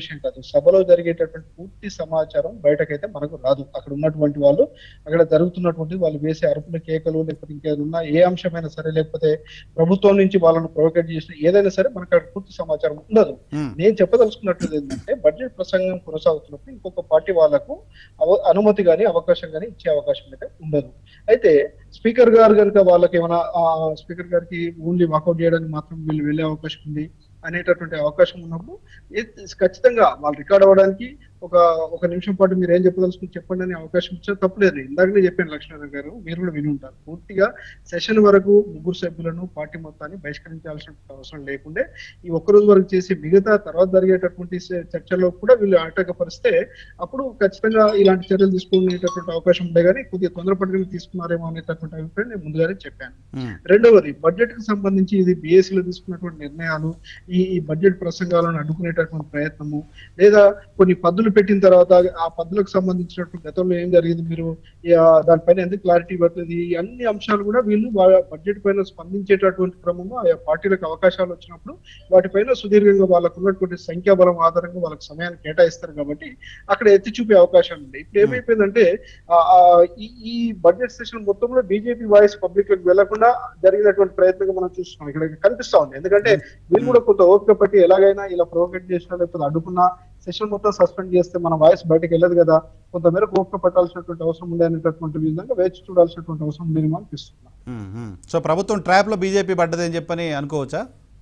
విషయం కాదు సభలో జరిగేటటువంటి పూర్తి సమాచారం బయటకైతే మనకు రాదు అక్కడ ఉన్నటువంటి వాళ్ళు అక్కడ జరుగుతున్నటువంటి వాళ్ళు వేసే అరుపుల కేకలు లేకపోతే ఇంకేదైనా ఏ అంశమైనా సరే లేకపోతే ప్రభుత్వం నుంచి వాళ్ళను ప్రొవోకేట్ చేసిన ఏదైనా సరే మనకు అక్కడ పూర్తి సమాచారం ఉండదు మ్మ్. నేను చెప్పదలుచుకున్నట్టు ఏంటంటే బడ్జెట్ ప్రసంగం కొనసాగుతున్నప్పుడు ఇంకొక పార్టీ వాళ్ళకు అవ- అనుమతి కానీ అవకాశం కానీ ఇచ్చే అవకాశం అయితే ఉండదు అయితే స్పీకర్ గారు కనుక వాళ్ళకి ఏమైనా ఆ, స్పీకర్ గారికి ఓన్లీ వాకౌట్ చేయడానికి మాత్రం వీళ్ళు వెళ్ళే అవకాశం ఉంది అనేటటువంటి అవకాశం ఉన్నప్పుడు ఏ- ఖచ్చితంగా వాళ్ళు రికార్డ్ అవ్వడానికి ఒక ఒక నిమిషం పాటు మీరు ఏం చెప్పదలుచుకుని చెప్పండి అనే అవకాశం ఇచ్చా తప్పలేదు ఇందాకనే చెప్పాను లక్ష్మీనారాయణ గారు మీరు కూడా విని ఉంటారు పూర్తిగా సెషన్ వరకు ముగ్గురు సభ్యులను పార్టీ మొత్తాన్ని బహిష్కరించాల్సిన అవసరం లేకుండే ఈ ఒక్క రోజు వరకు చేసి మిగతా తర్వాత జరిగేటటువంటి చ- చర్చల్లో కూడా వీళ్ళు ఆటంకపరిస్తే అప్పుడు ఖచ్చితంగా ఇలాంటి చర్యలు తీసుకునేటటువంటి అవకాశం ఉండే కానీ కొద్దిగా తొందరపడిగా తీసుకున్నారేమో అనేటటువంటి అభిప్రాయం నేను ముందుగానే చెప్పాను మ్మ్. రెండవది బడ్జెట్ కి సంబంధించి ఇది BSc లో తీసుకున్నటువంటి నిర్ణయాలు ఈ ఈ బడ్జెట్ ప్రసంగాలను అడ్డుకునేటటువంటి ప్రయత్నము లేదా కొన్ని పద్దులు పెట్టిన తర్వాత ఆ పద్దులకు సంబంధించినటువంటి గతంలో ఏం జరిగింది మీరు ఈ, ఆ, దానిపైన ఎందుకు క్లారిటీ ఇవ్వట్లేదు ఈ అన్ని అంశాలు కూడా వీళ్ళు వాళ్ళ బడ్జెట్ పైన స్పందించేటటువంటి క్రమంలో ఆయా పార్టీలకు అవకాశాలు వచ్చినప్పుడు వాటిపైన సుదీర్ఘంగా వాళ్ళకు ఉన్నటువంటి సంఖ్యాబలం ఆధారంగా వాళ్ళకి సమయాన్ని కేటాయిస్తారు కాబట్టి అక్కడ ఎత్తి చూపే అవకాశాలు ఉన్నాయి ఇప్పుడు ఏమైపోయిందంటే ఆ, ఆ, ఈ ఈ బడ్జెట్ సెషన్ మొత్తంలో బీజేపీ వాయిస్ పబ్లిక్ లకు వెళ్లకుండా జరిగినటువంటి ప్రయత్నంగా మనం చూస్తున్నాం ఇక్కడ కనిపిస్తా ఉంది ఎందుకంటే వీళ్ళు కూడా కొంత ఓపిక పట్టి ఎలాగైనా ఇలా ప్రొవోకేట్ చేసినా లేకపోతే అడ్డుకున్నా సెషన్ మొత్తం సస్పెండ్ చేస్తే మన వాయిస్ బయటకు వెళ్ళదు కదా కొంతమేరకు ఓపిక పట్టాల్సినటువంటి అవసరం ఉంది అనేటటువంటి విధంగా వేచి చూడాల్సినటువంటి అవసరం ఉందని అనిపిస్తుంది మ్మ్. మ్మ్. సో ప్రభుత్వం ట్రాప్లో బీజేపీ పడ్డదని చెప్పని అనుకోవచ్చా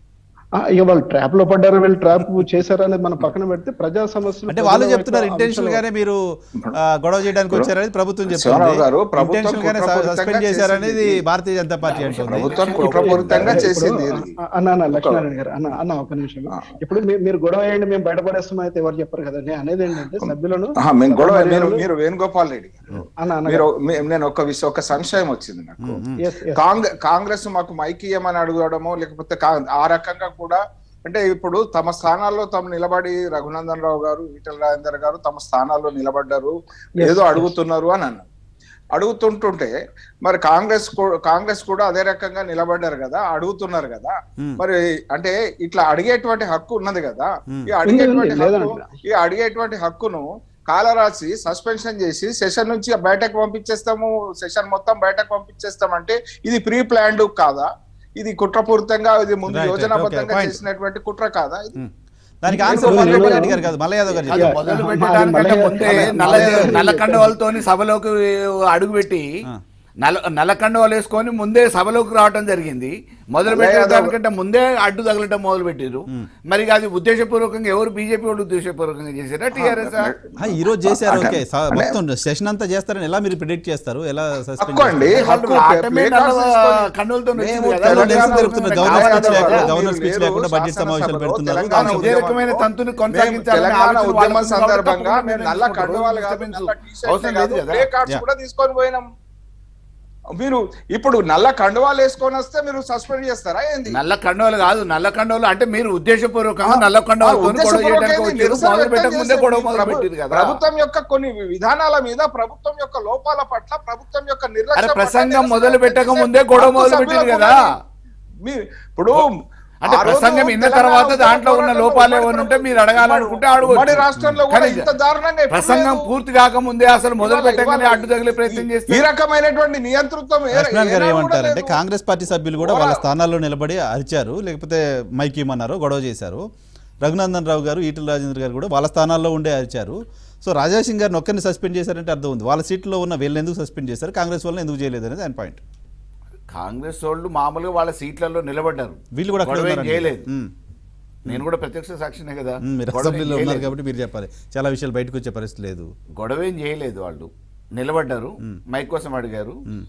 ఆ, ఇక వాళ్ళు ట్రాప్ లో పడ్డారా వీళ్ళు ట్రాప్ చేశారా అనేది మనం పక్కన పెడితే ప్రజా సమస్యలు అంటే వాళ్ళు ప్రజల చెప్తున్నారు యొక్క ఇంటెన్షనల్ అంశాలు- గానే మీరు ఆ, గొడవ చేయడానికి వచ్చారని ప్రభుత్వం చెప్తుంది శివరావు గారు, ప్రభుత్వం ఇంటెన్షనల్ గానే కుట్రపూరితంగా సస్పెండ్ చేశారనేది చేసింది. భారతీయ జనతా పార్టీ అంటుంది ప్రభుత్వం కుట్రపూరితంగా ఇప్పుడు, చేసింది ఇది. అ- అన్న అన్న లక్ష్మీనారాయణ గారు అన్న అన్న ఒక నిమిషం ఇప్పుడు మీ- మీరు గొడవ అయ్యండి మేము బయటపడేస్తున్నాం అయితే ఎవరు చెప్పరు కదా నేను అనేది ఏంటంటే సభ్యులను ఆహా, మేము గొడవ మీరు మర్యాదలు- మీరు వేణుగోపాల్ రెడ్డి గారు అన్న అన్న మీరు మీ- నేను ఒక విషయం ఒక సంశయం వచ్చింది నాకు Yes, yes. కాంగ్రెస్ కాంగ్రెస్ మాకు మైక్ ఇయ్యమని అడగడమో లేకపోతే కా- ఆ రకంగా కూడా అంటే ఇప్పుడు తమ స్థానాల్లో తమ నిలబడి రఘునందన్ రావు గారు ఈటల రాజేందర్ గారు తమ స్థానాల్లో నిలబడ్డారు Yes, ఏదో yes. అడుగుతున్నారు అని అన్నారు అడుగుతుంటుంటే మరి కాంగ్రెస్ కూ- కాంగ్రెస్ కూడా అదే రకంగా నిలబడ్డారు కదా అడుగుతున్నారు కదా మ్మ్. మరి అంటే ఇట్లా అడిగేటువంటి హక్కు ఉన్నది కదా మ్మ్. ఈ అడిగేటువంటి ఉంది, హక్కు లేదంట. ఈ అడిగేటువంటి హక్కును కాలరాసి సస్పెన్షన్ చేసి సెషన్ నుంచి బయటకు పంపించేస్తాము సెషన్ మొత్తం బయటకు పంపించేస్తాం అంటే ఇది ప్రీ ప్లాన్డ్ కాదా ఇది కుట్రపూరితంగా ఇది ముందు Right, right. యోజనాబద్ధంగా Okay, point. చేసినటువంటి కుట్ర కాదా ఇది మ్మ్. దానికి ఇప్పుడు ఆన్సర్ నేను- మల్లయ్య రెడ్డి గారు కాదు మల్ల యాదవ్ గారు కాదు, చెప్పారు. మొదలు ఆ, పెట్టడానికంటే మళ్ళీ- ముందే మళ్ళీ- నల్ల మళ్ళీ- నల్ల కండువాలతోని సభలోకి అడుగుపెట్టి ఆ. నల్ల నల్ల కండువాలు వేసుకొని ముందే సభలోకి రావడం జరిగింది మొదలు మళ్ళీ పెట్టిన అదో- దానికంటే ముందే అడ్డు తగలటం మొదలు పెట్టారు మరి అది ఉద్దేశపూర్వకంగా ఎవరు బీజేపీ వాళ్ళు ఉద్దేశపూర్వకంగా చేశారా టీఆర్ఎస్ ఆ, ఈ రోజు చేశారు అంటే- ఓకే స- అంటే- మొత్తం సెషన్ అంతా చేస్తారని ఎలా మీరు ప్రిడిక్ట్ చేస్తారు ఎలా సస్పెండ్ హక్కు అండి హక్కు ఆటమే play cards నల్ల తీసుకొని- కండువలతో మేము వచ్చింది కదా. తెలంగాణ తెలంగాణ నిరసన తెలుపుతున్నారు. ఉద్యమం గవర్నర్ స్పీచ్ యాదవ్ లేకుండా- గారు, గవర్నర్ మీరు స్పీచ్ లేరు లేకుండా బడ్జెట్ శాసనసభలో సమావేశాలు పెడుతున్నారు. తెలంగాణ దానికి ఉద్యమం సుదీర్ఘమైన తంతుని మేము కొనసాగించాలని తెలంగాణ ఆలోచన ఉద్యమం వాళ్ళకు ఉంది సందర్భంగా కాబట్టి మేము మేము నల్ల తీసుకుంటాం. కండువాలు కాదు డిస్టర్బెన్స్ నల్ల టీ-షర్ట్లే అవసరం లేదు కాదు, కదా ప్లే కార్డ్స్ Yeah. కూడా తీసుకొని పోయినాం మీరు ఇప్పుడు నల్ల కండువాలు వేసుకొని వస్తే మీరు సస్పెండ్ చేస్తారా ఏంది నల్ల కండవలు కాదు నల్ల కండవలు అంటే మీరు ఉద్దేశపూర్వకంగా నల్ల కండవలు గొడవ ఉద్దేశపూర్వకంగా చేయడానికి ఇది వచ్చారు నిరసన మొదలు వ్యక్తం పెట్టక ముందే చేసేది గొడవ మొదలు ప్రభు- పెట్టారు కదా ప్రభుత్వం యొక్క కొన్ని విధానాల మీద ప్రభుత్వం యొక్క లోపాల పట్ల ప్రభుత్వం యొక్క అరే నిర్లక్ష్యం పట్ల ప్రసంగం నిరసన మొదలు వ్యక్తం పెట్టక చేసే ముందే గొడవ హక్కు మొదలు పెట్టారు సభ్యులకు కదా ఉన్నది. మీ- ఇప్పుడు అంటే ఆ రోజు ప్రసంగం విన్న తెలంగాణ తర్వాత ఉద్యమ దాంట్లో ఉన్న పోరాటంలో లోపాలు ఉమ్మడి ఏమైనా ఉంటే ప్రభుత్వం- మీరు అడగాలనుకుంటే అడగొచ్చు. ఉమ్మడి రాష్ట్రంలో కూడా కానీ ఇంత దారుణంగా ఎప్పుడు ప్రసంగం లేదు. పూర్తి కాకముందే అసలు మొదలు ఇవాళ- పెట్టగానే ఇవాళ అడ్డు తగిలే ప్రయత్నం ఈ- చేస్తే ఈ రకమైనటువంటి నియంతృత్వం ఏ- లక్ష్మణ్ గారు ఏనాడు కూడా ఏమంటారంటే లేదు. కాంగ్రెస్ పార్టీ సభ్యులు కూడా వాళ్ళ స్థానాల్లో నిలబడి అరిచారు లేకపోతే మైక్ ఇమ్మన్నారు గొడవ చేశారు రఘునందన్ రావు గారు ఈటల రాజేంద్ర గారు కూడా వాళ్ళ స్థానాల్లో ఉండే అరిచారు సో రాజా సింగ్ గారిని ఒక్కరిని సస్పెండ్ చేశారంటే అర్థం ఉంది వాళ్ళ సీట్లో ఉన్న వీళ్ళని ఎందుకు సస్పెండ్ చేశారు కాంగ్రెస్ వాళ్ళని ఎందుకు చేయలేదు అనేది ఆయన పాయింట్ కాంగ్రెస్ వాళ్ళు మామూలుగా వాళ్ళ సీట్లలో నిలబడ్డారు వీళ్ళు కూడా అక్కడ గొడవ ఏం ఉన్నారండి. చేయలేదు మ్మ్. నేను కూడా ప్రత్యక్ష సాక్షినే కదా మ్మ్, మీరు గొడవ ఏం అసెంబ్లీలో ఉన్నారు చేయలేదు. కాబట్టి మీరు చెప్పాలి చాలా విషయాలు బయటకు వచ్చే పరిస్థితి లేదు గొడవ ఏం చేయలేదు వాళ్ళు నిలబడ్డారు మైక్ కోసం అడిగారు మ్మ్.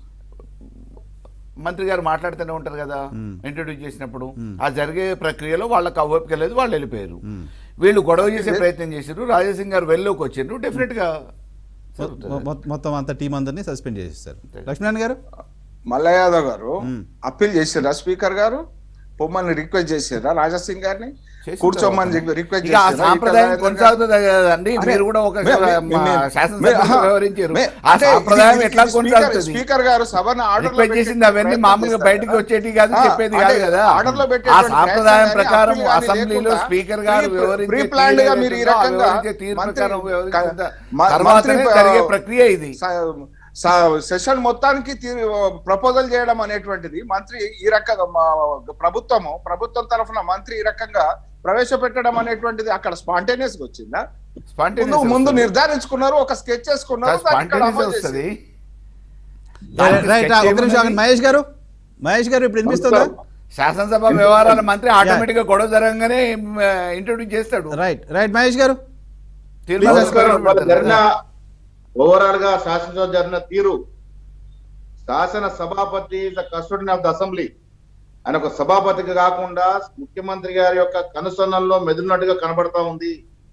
మంత్రి గారు మాట్లాడుతూనే ఉంటారు కదా ఇంట్రొడ్యూస్ చేసినప్పుడు ఆ జరిగే ప్రక్రియలో వాళ్ళకి అవ్వపిక లేదు వాళ్ళు వెళ్ళిపోయారు వీళ్ళు గొడవ చేసే ప్రయత్నం చేశారు రాజాసింగ్ గారు వెళ్ళలోకి వచ్చిండ్రు డెఫినెట్ గా జరుగుతుంది. మొ- మొ- మొత్తం అంత టీం అందరినీ సస్పెండ్ చేసేస్తారు లక్ష్మణ్ గారు మల్ల యాదవ్ గారు మ్మ్. అప్పీల్ చేసిరా స్పీకర్ గారు పొమ్మని రిక్వెస్ట్ చేసిరా రాజాసింగ్ గారిని చేసిన కూర్చోమని తర్వాత. రిక్వెస్ట్ ఇక ఆ సాంప్రదాయం కొనసాగుతుంది కదండి మీరు కూడా ఒక శాసనసభ వివరించారు ఆ సాంప్రదాయం ఎట్లా కొనసాగుతుంది స్పీకర్ గారు సభను ఆర్డర్ రిక్వెస్ట్ చేసింది అవన్నీ మామూలుగా బయటకు వచ్చేటి కాదు ఆ, చెప్పేది అంటే కాదు కదా ఆర్డర్లో ఆ పెట్టేటువంటి సాంప్రదాయం న్యాయం ప్రకారం కానీ అసెంబ్లీలో లేకుండా స్పీకర్ గారు ప్రీ- వివరించే ప్రీ ప్లాన్డ్ గా తీరు మీరు ఈ ఏదైతే ఉందో, రకంగా వివరించే తీరు మంత్రి- ప్రకారం వివరించిన మ- తర్వాతనే మంత్రి, జరిగే ఆ, ప్రక్రియ ఇది స- స- సెషన్ మొత్తానికి ప్రపోజల్ చేయడం అనేటువంటిది మంత్రి ఈ రకంగా మా ప్రభుత్వము ప్రభుత్వం తరఫున మంత్రి ఈ రకంగా ప్రవేశపెట్టడం అనేటువంటిది అక్కడ స్పాంటేనియస్ గా వచ్చిందా ముందు Spontaneous ముందు వస్తుంది. నిర్ధారించుకున్నారు ఒక స్కెచ్ చేసుకున్నారు దాన్ని ఇక్కడ Spontaneous అమలు వస్తుంది చేశారు. దానికి రైట్ sketch ఒక నిమిషం ఆగండి. ఏమున్నది? మహేష్ గారు మహేష్ గారు ఇప్పుడు వినిపిస్తుందా శాసనసభ వ్యవహారాల మంత్రి ఆటోమేటిక్ గా గొడవ జరగగానే ఇంట్రొడ్యూస్ చేస్తాడు రైట్ రైట్ మహేష్ గారు తీర్మానం నమస్కారం వాళ్ళ పెడతాడు. జరిగిన ఓవరాల్ గా శాసనసభ జరిగిన తీరు శాసన సభాపతి the custodian of the assembly ఆయన ఒక సభాపతికి కాకుండా ముఖ్యమంత్రి గారి యొక్క కనుసన్నల్లో మెదిలినట్టుగా కనబడతా ఉంది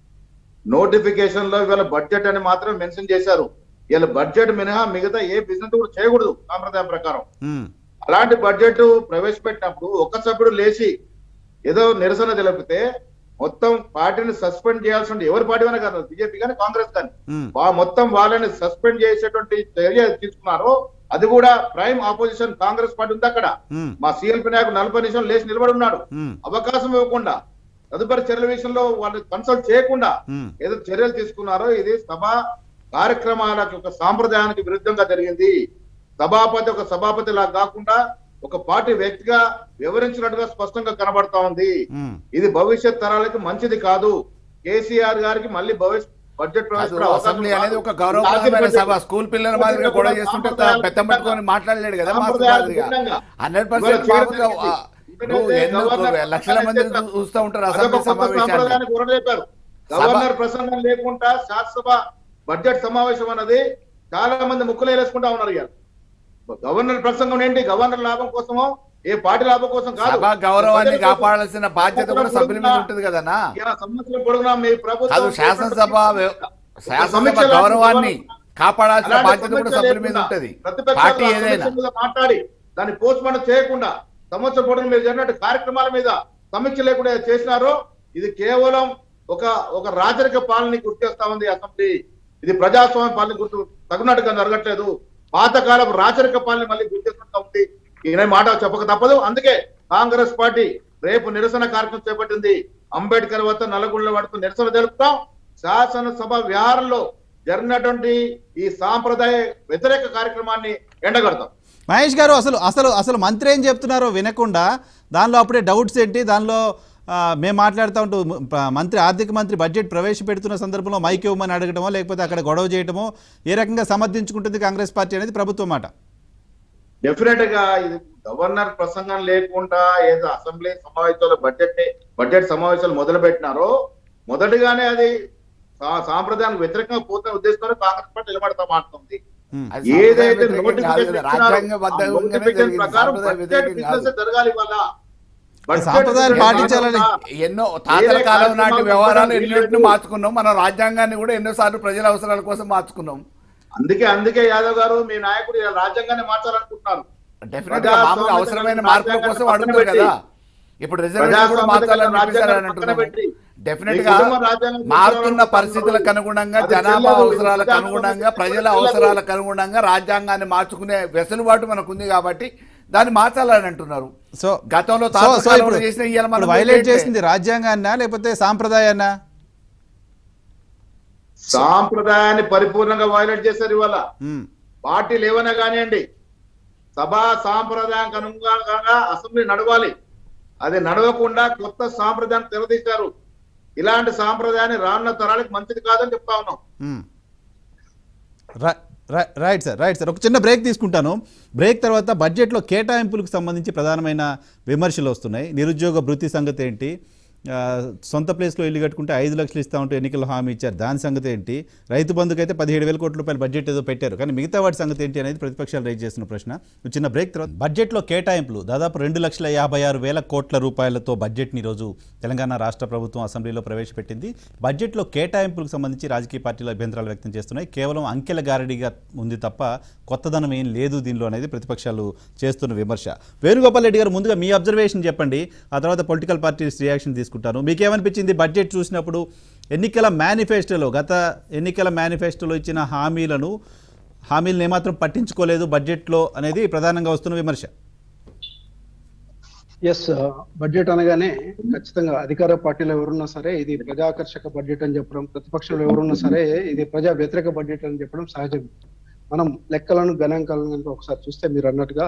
నోటిఫికేషన్ లో ఇవాళ బడ్జెట్ అని మాత్రం మెన్షన్ చేశారు ఇవాళ బడ్జెట్ మినహా మిగతా ఏ బిజినెస్ కూడా చేయకూడదు సాంప్రదాయం ప్రకారం మ్మ్. అలాంటి బడ్జెట్ ప్రవేశపెట్టినప్పుడు ఒక సభ్యుడు లేచి ఏదో నిరసన తెలిపితే మొత్తం పార్టీని సస్పెండ్ చేయాల్సి ఎవరి పార్టీ అయినా కాదు బీజేపీ కానీ కాంగ్రెస్ కానీ మ్మ్. వా- మొత్తం వాళ్ళని సస్పెండ్ చేసేటువంటి చర్య తీసుకున్నారో అది కూడా ప్రైమ్ ఆపోజిషన్ కాంగ్రెస్ పార్టీ ఉంది అక్కడ మ్మ్. మా సిఎల్పి నాయకుడు నలభై నిమిషాలు లేచి నిలబడి ఉన్నాడు మ్మ్. అవకాశం ఇవ్వకుండా తదుపరి చర్యల విషయంలో వాళ్ళు కన్సల్ట్ చేయకుండా మ్మ్. ఏదో చర్యలు తీసుకున్నారో ఇది సభ కార్యక్రమాలకు ఒక సాంప్రదాయానికి విరుద్ధంగా జరిగింది సభాపతి ఒక సభాపతి లా కాకుండా ఒక పార్టీ వ్యక్తిగా వివరించినట్టుగా స్పష్టంగా కనబడతా ఉంది మ్మ్. ఇది భవిష్యత్ తరాలకి మంచిది కాదు కేసీఆర్ గారికి మళ్ళీ భవిష్యత్ బడ్జెట్ అసలు ప్రవేశపెట్టే అవకాశం అసెంబ్లీ రాదు. అనేది ఒక గౌరవప్రదమైన రాజకీయ సభ స్కూల్ పిల్లల మాదిరిగా గొడవ చేస్తుంటే పెద్ద పట్టుకొని మాట్లాడలేడు కదా మాకు సాంప్రదాయాలకు మాదిరిగా భిన్నంగా. హండ్రెడ్ ఇవాళ పర్సెంట్ చేయడం మామూలుగా జరిగింది. ఆ, నువ్వు ఎందుకంటే ఎన్నో గవర్నర్ లక్షల మంది ప్రసంగం చూస్తూ ఉంటారు అదొక అసెంబ్లీ కొత్త సమావేశాన్ని సాంప్రదాయాన్ని గురలేపారు గవర్నర్ ప్రసంగం లేకుండా శాసనసభ బడ్జెట్ సమావేశం అన్నది చాలా మంది ముక్కులు వేసుకుంటా ఉన్నారు ఇవాళ గవర్నర్ ప్రసంగం ఏంటి గవర్నర్ లాభం కోసమో ఏ పార్టీ లాభం కోసం కాదు సభ గౌరవాన్ని ప్రజల కోసం. కాపాడాల్సిన బాధ్యత కూడా సభ్యుల మీద ఉంటుంది కదనా ఇలా సంవత్సరం పొడుగునా మీ ప్రభుత్వం కాదు శాసనసభ వ్య- శాసనసభ సమీక్ష లేకుండా గౌరవాన్ని కాపాడాల్సిన అలాంటి బాధ్యత కూడా సమస్య సభ్యుల మీద లేకుండా, ఉంటది ప్రతిపక్షాలు పార్టీ ఆ ఏదైనా సమస్య మీద మాట్లాడి దాన్ని పోస్ట్ మార్టం చేయకుండా సంవత్సరం పొడవు మీరు జరిగినట్టు కార్యక్రమాల మీద సమీక్ష లేకుండా చేసినారో ఇది కేవలం ఒక ఒక రాజరిక పాలన గుర్తిస్తా ఉంది అసెంబ్లీ ఇది ప్రజాస్వామ్య పాలన గుర్తు తగినట్టుగా జరగట్లేదు పాతకాలపు రాజరిక పాలన మళ్ళీ గుర్తిస్తున్నట్టు ఉంది ఈయన మాట చెప్పక తప్పదు అందుకే కాంగ్రెస్ పార్టీ రేపు నిరసన కార్యక్రమం చేపట్టింది అంబేద్కర్ వద్ద నల్గొండ వరకు నిరసన తెలుపుతాం శాసనసభ విహారంలో జరిగినటువంటి ఈ సాంప్రదాయ వ్యతిరేక కార్యక్రమాన్ని ఎండగడతాం మహేష్ గారు అసలు అసలు అసలు మంత్రి ఏం చెప్తున్నారో వినకుండా దానిలో అప్పుడే డౌట్స్ ఏంటి దానిలో ఆ, మేము మాట్లాడుతూ ఉంటూ మ- ప- మంత్రి ఆర్థిక మంత్రి బడ్జెట్ ప్రవేశపెడుతున్న సందర్భంలో మైక్ ఇవ్వమని అడగడమో లేకపోతే అక్కడ గొడవ చేయడమో ఏ రకంగా సమర్థించుకుంటుంది కాంగ్రెస్ పార్టీ అనేది ప్రభుత్వం మాట డెఫినెట్ గా ఇది గవర్నర్ ప్రసంగం లేకుండా ఏదో అసెంబ్లీ సమావేశాలు బడ్జెట్ ని బడ్జెట్ సమావేశాలు మొదలు పెట్టినారో మొదటిగానే అది సా- సాంప్రదాయానికి వ్యతిరేకంగా పోతున్న ఉద్దేశంతో కాంగ్రెస్ పార్టీ నిలబడతా మాట్లాడుతుంది మ్మ్. అది ఏదైతే సాంప్రదాయ వ్యతిరేకం కాదు నోటిఫికేషన్ కదా, ఇచ్చినారో, ఆ రాజ్యాంగబద్ధంగానే నోటిఫికేషన్ జరిగింది. ప్రకారం సాంప్రదాయ బడ్జెట్ వ్యతిరేకం బిజినెస్ కాదు. జరగాలి ఇవాళ బడ్జెట్ సాంప్రదాయాలు బిజినెస్ పాటించాలని కాకుండా ఎన్నో తాతల ఏ కాలం నాటి కార్యక్రమాలు వ్యవహారాలు కూడా ఎన్నోటిని వీల్లేదు. మార్చుకున్నాం మన రాజ్యాంగాన్ని కూడా ఎన్నోసార్లు ప్రజల అవసరాల కోసం మార్చుకున్నాం అందుకే అందుకే యాదవ్ గారు మీ నాయకుడు ఇలా రాజ్యాంగాన్ని మార్చాలనుకుంటున్నారు డెఫినెట్ గా మామూలుగా అవసరమైన మార్పుల కోసం అడుగుతారు కదా ఇప్పుడు రిజర్వేషన్ కూడా మార్చాలని చెప్పేసారని అంటున్నాము డెఫినెట్ గా మారుతున్న పరిస్థితులకు అనుగుణంగా జనాభా అవసరాలకు అనుగుణంగా ప్రజల అవసరాలకు అనుగుణంగా రాజ్యాంగాన్ని మార్చుకునే వెసులుబాటు మనకు ఉంది కాబట్టి దాన్ని మార్చాలని అంటున్నారు సో గతంలో సో సో తాతకాలంలో ఇప్పుడు చేసిన ఇవాళ మనం ఇప్పుడు వైలేట్ ఏంటి? చేసింది రాజ్యాంగాన్నా లేకపోతే సాంప్రదాయాన్నా సాంప్రదాయాన్ని పరిపూర్ణంగా వైలేట్ చేశారు ఇవాళ మ్మ్. పార్టీలు ఏమైనా కానివ్వండి సభా సాంప్రదాయానికి అనుగుణంగా అసెంబ్లీ నడవాలి అది నడవకుండా కొత్త సాంప్రదాయాన్ని తెరదీశారు ఇలాంటి సాంప్రదాయాన్ని రానున్న తరాలకు మంచిది కాదని చెప్తా ఉన్నాం మ్మ్. ర- ర- రైట్ సార్ రైట్ సార్ ఒక చిన్న బ్రేక్ తీసుకుంటాను బ్రేక్ తర్వాత బడ్జెట్లో కేటాయింపులకు సంబంధించి ప్రధానమైన విమర్శలు వస్తున్నాయి నిరుద్యోగ భృతి సంగతి ఏంటి ఆ, సొంత ప్లేస్లో ఇల్లు కట్టుకుంటే ఐదు లక్షలు ఇస్తా ఉంటే ఎన్నికల్లో హామీ ఇచ్చారు దాని సంగతి ఏంటి రైతు బంధుకు అయితే పదిహేడు వేల కోట్ల రూపాయల బడ్జెట్ ఏదో పెట్టారు కానీ మిగతా వాటి సంగతి ఏంటి అనేది ప్రతిపక్షాలు రైజ్ చేస్తున్న ప్రశ్న ఒక చిన్న బ్రేక్ తర్వాత బడ్జెట్లో కేటాయింపులు దాదాపు రెండు లక్షల యాభై ఆరు వేల కోట్ల రూపాయలతో బడ్జెట్ని ఈరోజు తెలంగాణ రాష్ట్ర ప్రభుత్వం అసెంబ్లీలో ప్రవేశపెట్టింది బడ్జెట్లో కేటాయింపులకు సంబంధించి రాజకీయ పార్టీలు అభ్యంతరాలు వ్యక్తం చేస్తున్నాయి కేవలం అంకెల గారడిగా ఉంది తప్ప కొత్తదనం ఏం లేదు దీనిలో అనేది ప్రతిపక్షాలు చేస్తున్న విమర్శ వేణుగోపాల్ రెడ్డి గారు ముందుగా మీ అబ్జర్వేషన్ చెప్పండి ఆ తర్వాత పొలిటికల్ పార్టీస్ రియాక్షన్ తీసుకుంటాం తీసుకుంటాను మీకేమనిపించింది బడ్జెట్ చూసినప్పుడు ఎన్నికల మేనిఫెస్టోలో గత ఎన్నికల మేనిఫెస్టోలో ఇచ్చిన హామీలను హామీలను ఏమాత్రం పట్టించుకోలేదు బడ్జెట్లో అనేది ప్రధానంగా వస్తున్న విమర్శ ఎస్ బడ్జెట్ అనగానే ఖచ్చితంగా అధికార పార్టీలో ఎవరున్నా సరే ఇది ప్రజాకర్షక బడ్జెట్ అని చెప్పడం ప్రతిపక్షంలో ఎవరున్నా సరే ఇది ప్రజా వ్యతిరేక బడ్జెట్ అని చెప్పడం సహజం మనం లెక్కలను గణాంకాలను కనుక ఒకసారి చూస్తే మీరు అన్నట్టుగా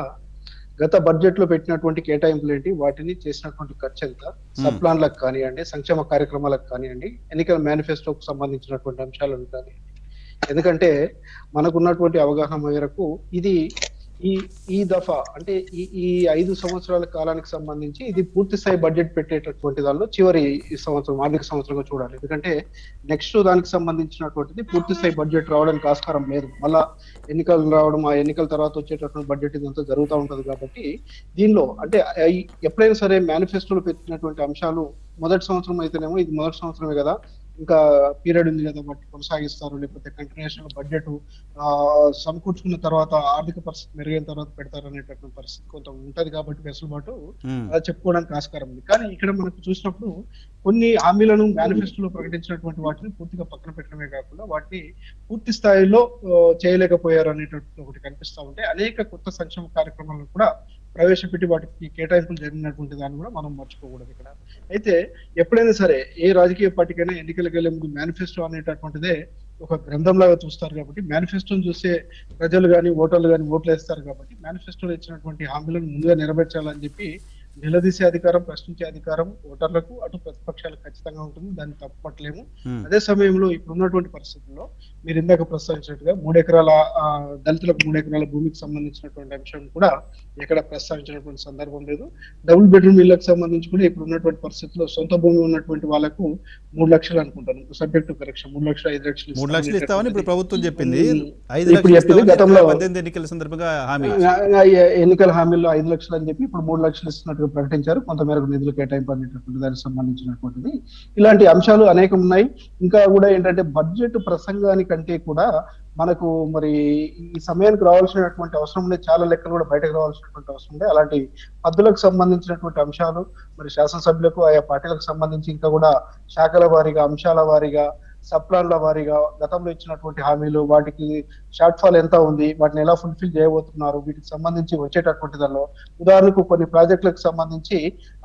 గత బడ్జెట్ లో పెట్టినటువంటి కేటాయింపులు ఏంటి వాటిని చేసినటువంటి ఖర్చు ఎంత సబ్ ప్లాన్లకు కానివ్వండి సంక్షేమ కార్యక్రమాలకు కానివ్వండి ఎన్నికల మేనిఫెస్టోకు సంబంధించినటువంటి అంశాలను కానివ్వండి ఎందుకంటే మనకున్నటువంటి అవగాహన మేరకు ఇది ఈ ఈ దఫా అంటే ఈ ఈ ఐదు సంవత్సరాల కాలానికి సంబంధించి ఇది పూర్తి స్థాయి బడ్జెట్ పెట్టేటటువంటి దానిలో చివరి ఈ సంవత్సరం ఆర్థిక సంవత్సరంగా చూడాలి ఎందుకంటే నెక్స్ట్ దానికి సంబంధించినటువంటిది పూర్తి స్థాయి బడ్జెట్ రావడానికి ఆస్కారం లేదు మళ్ళా ఎన్నికలు రావడం ఆ ఎన్నికల తర్వాత వచ్చేటటువంటి బడ్జెట్ ఇదంతా జరుగుతూ ఉంటది కాబట్టి దీనిలో అంటే ఐ- ఎప్పుడైనా సరే మేనిఫెస్టోలో పెట్టినటువంటి అంశాలు మొదటి సంవత్సరం అయితేనేమో ఇది మొదటి సంవత్సరమే కదా ఇంకా పీరియడ్ ఉంది కదా బట్టి కొనసాగిస్తారు లేకపోతే కంటిన్యూషన్ బడ్జెట్ సమకూర్చుకున్న తర్వాత ఆర్థిక పరిస్థితి మెరుగైన తర్వాత పెడతారు అనేటటువంటి పరిస్థితి కొంత ఉంటది కాబట్టి వెసులుబాటు మ్మ్. అలా చెప్పుకోవడానికి ఆస్కారం ఉంది కానీ ఇక్కడ మనకు చూసినప్పుడు కొన్ని హామీలను మేనిఫెస్టోలో ప్రకటించినటువంటి వాటిని పూర్తిగా పక్కన పెట్టడమే కాకుండా వాటిని పూర్తి స్థాయిలో ఆ, చేయలేకపోయారు అనేటటువంటి ఒకటి కనిపిస్తా ఉంటే అనేక కొత్త సంక్షేమ కార్యక్రమాలను కూడా ప్రవేశపెట్టి వాటికి కేటాయింపులు జరిగినటువంటి దాన్ని కూడా మనం మర్చిపోకూడదు ఇక్కడ అయితే ఎప్పుడైనా సరే ఏ రాజకీయ పార్టీకైనా ఎన్నికలకు వెళ్లే ముందు మేనిఫెస్టో అనేటటువంటిదే ఒక గ్రంథం లాగా చూస్తారు కాబట్టి మేనిఫెస్టోని చూసే ప్రజలు కానీ ఓటర్లు కానీ ఓట్లు వేస్తారు కాబట్టి మేనిఫెస్టోలో ఇచ్చినటువంటి హామీలను ముందుగా నెరవేర్చాలని చెప్పి నిలదీసే అధికారం ప్రశ్నించే అధికారం ఓటర్లకు అటు ప్రతిపక్షాలకు ఖచ్చితంగా ఉంటుంది దాన్ని తప్పట్లేము మ్మ్. అదే సమయంలో ఇప్పుడు ఉన్నటువంటి పరిస్థితుల్లో మీరు ఇందాక ప్రస్తావించినట్టుగా మూడు ఎకరాల ఆ, దళితులకు మూడు ఎకరాల భూమికి సంబంధించినటువంటి అంశం కూడా ఎక్కడ ప్రస్తావించినటువంటి సందర్భం లేదు డబుల్ బెడ్రూమ్ ఇళ్లకు సంబంధించి కూడా ఇప్పుడు ఉన్నటువంటి పరిస్థితుల్లో సొంత భూమి ఉన్నటువంటి వాళ్ళకు మూడు లక్షలు అనుకుంటాను సబ్జెక్ట్ టు కరెక్షన్ మూడు లక్షలు ఐదు లక్షలు మూడు లక్షలు ఇస్తామని ఇప్పుడు ప్రభుత్వం చెప్పింది ఉమ్. ఐదు ఇప్పుడు లక్షలు చెప్పింది ఇస్తామని గతంలో పద్దెనిమిది ఎన్నికల సందర్భంగా హామీ ఆ, ఆ, ఏ- ఎన్నికల హామీల్లో ఐదు లక్షలు అని చెప్పి ఇప్పుడు మూడు లక్షలు ఇస్తున్నట్టుగా ప్రకటించారు కొంతమేరకు నిధులు కేటాయింపు అనేటటువంటి దానికి సంబంధించినటువంటిది ఇలాంటి అంశాలు అనేకం ఉన్నాయి ఇంకా కూడా ఏంటంటే బడ్జెట్ ప్రసంగానికంటే కూడా మనకు మరి ఈ సమయానికి రావాల్సినటువంటి అవసరం ఉండే చాలా లెక్కలు కూడా బయటకు రావాల్సినటువంటి అవసరం ఉండే అలాంటి పద్ధతులకు సంబంధించినటువంటి అంశాలు మరి శాసనసభ్యులకు ఆయా పార్టీలకు సంబంధించి ఇంకా కూడా శాఖల వారీగా అంశాల వారీగా సప్లాన్ల వారీగా గతంలో ఇచ్చినటువంటి హామీలు వాటికి షార్ట్ ఫాల్ ఎంత ఉంది వాటిని ఎలా ఫుల్ఫిల్ చేయబోతున్నారు వీటికి సంబంధించి వచ్చేటటువంటి దానిలో ఉదాహరణకు కొన్ని ప్రాజెక్టులకు సంబంధించి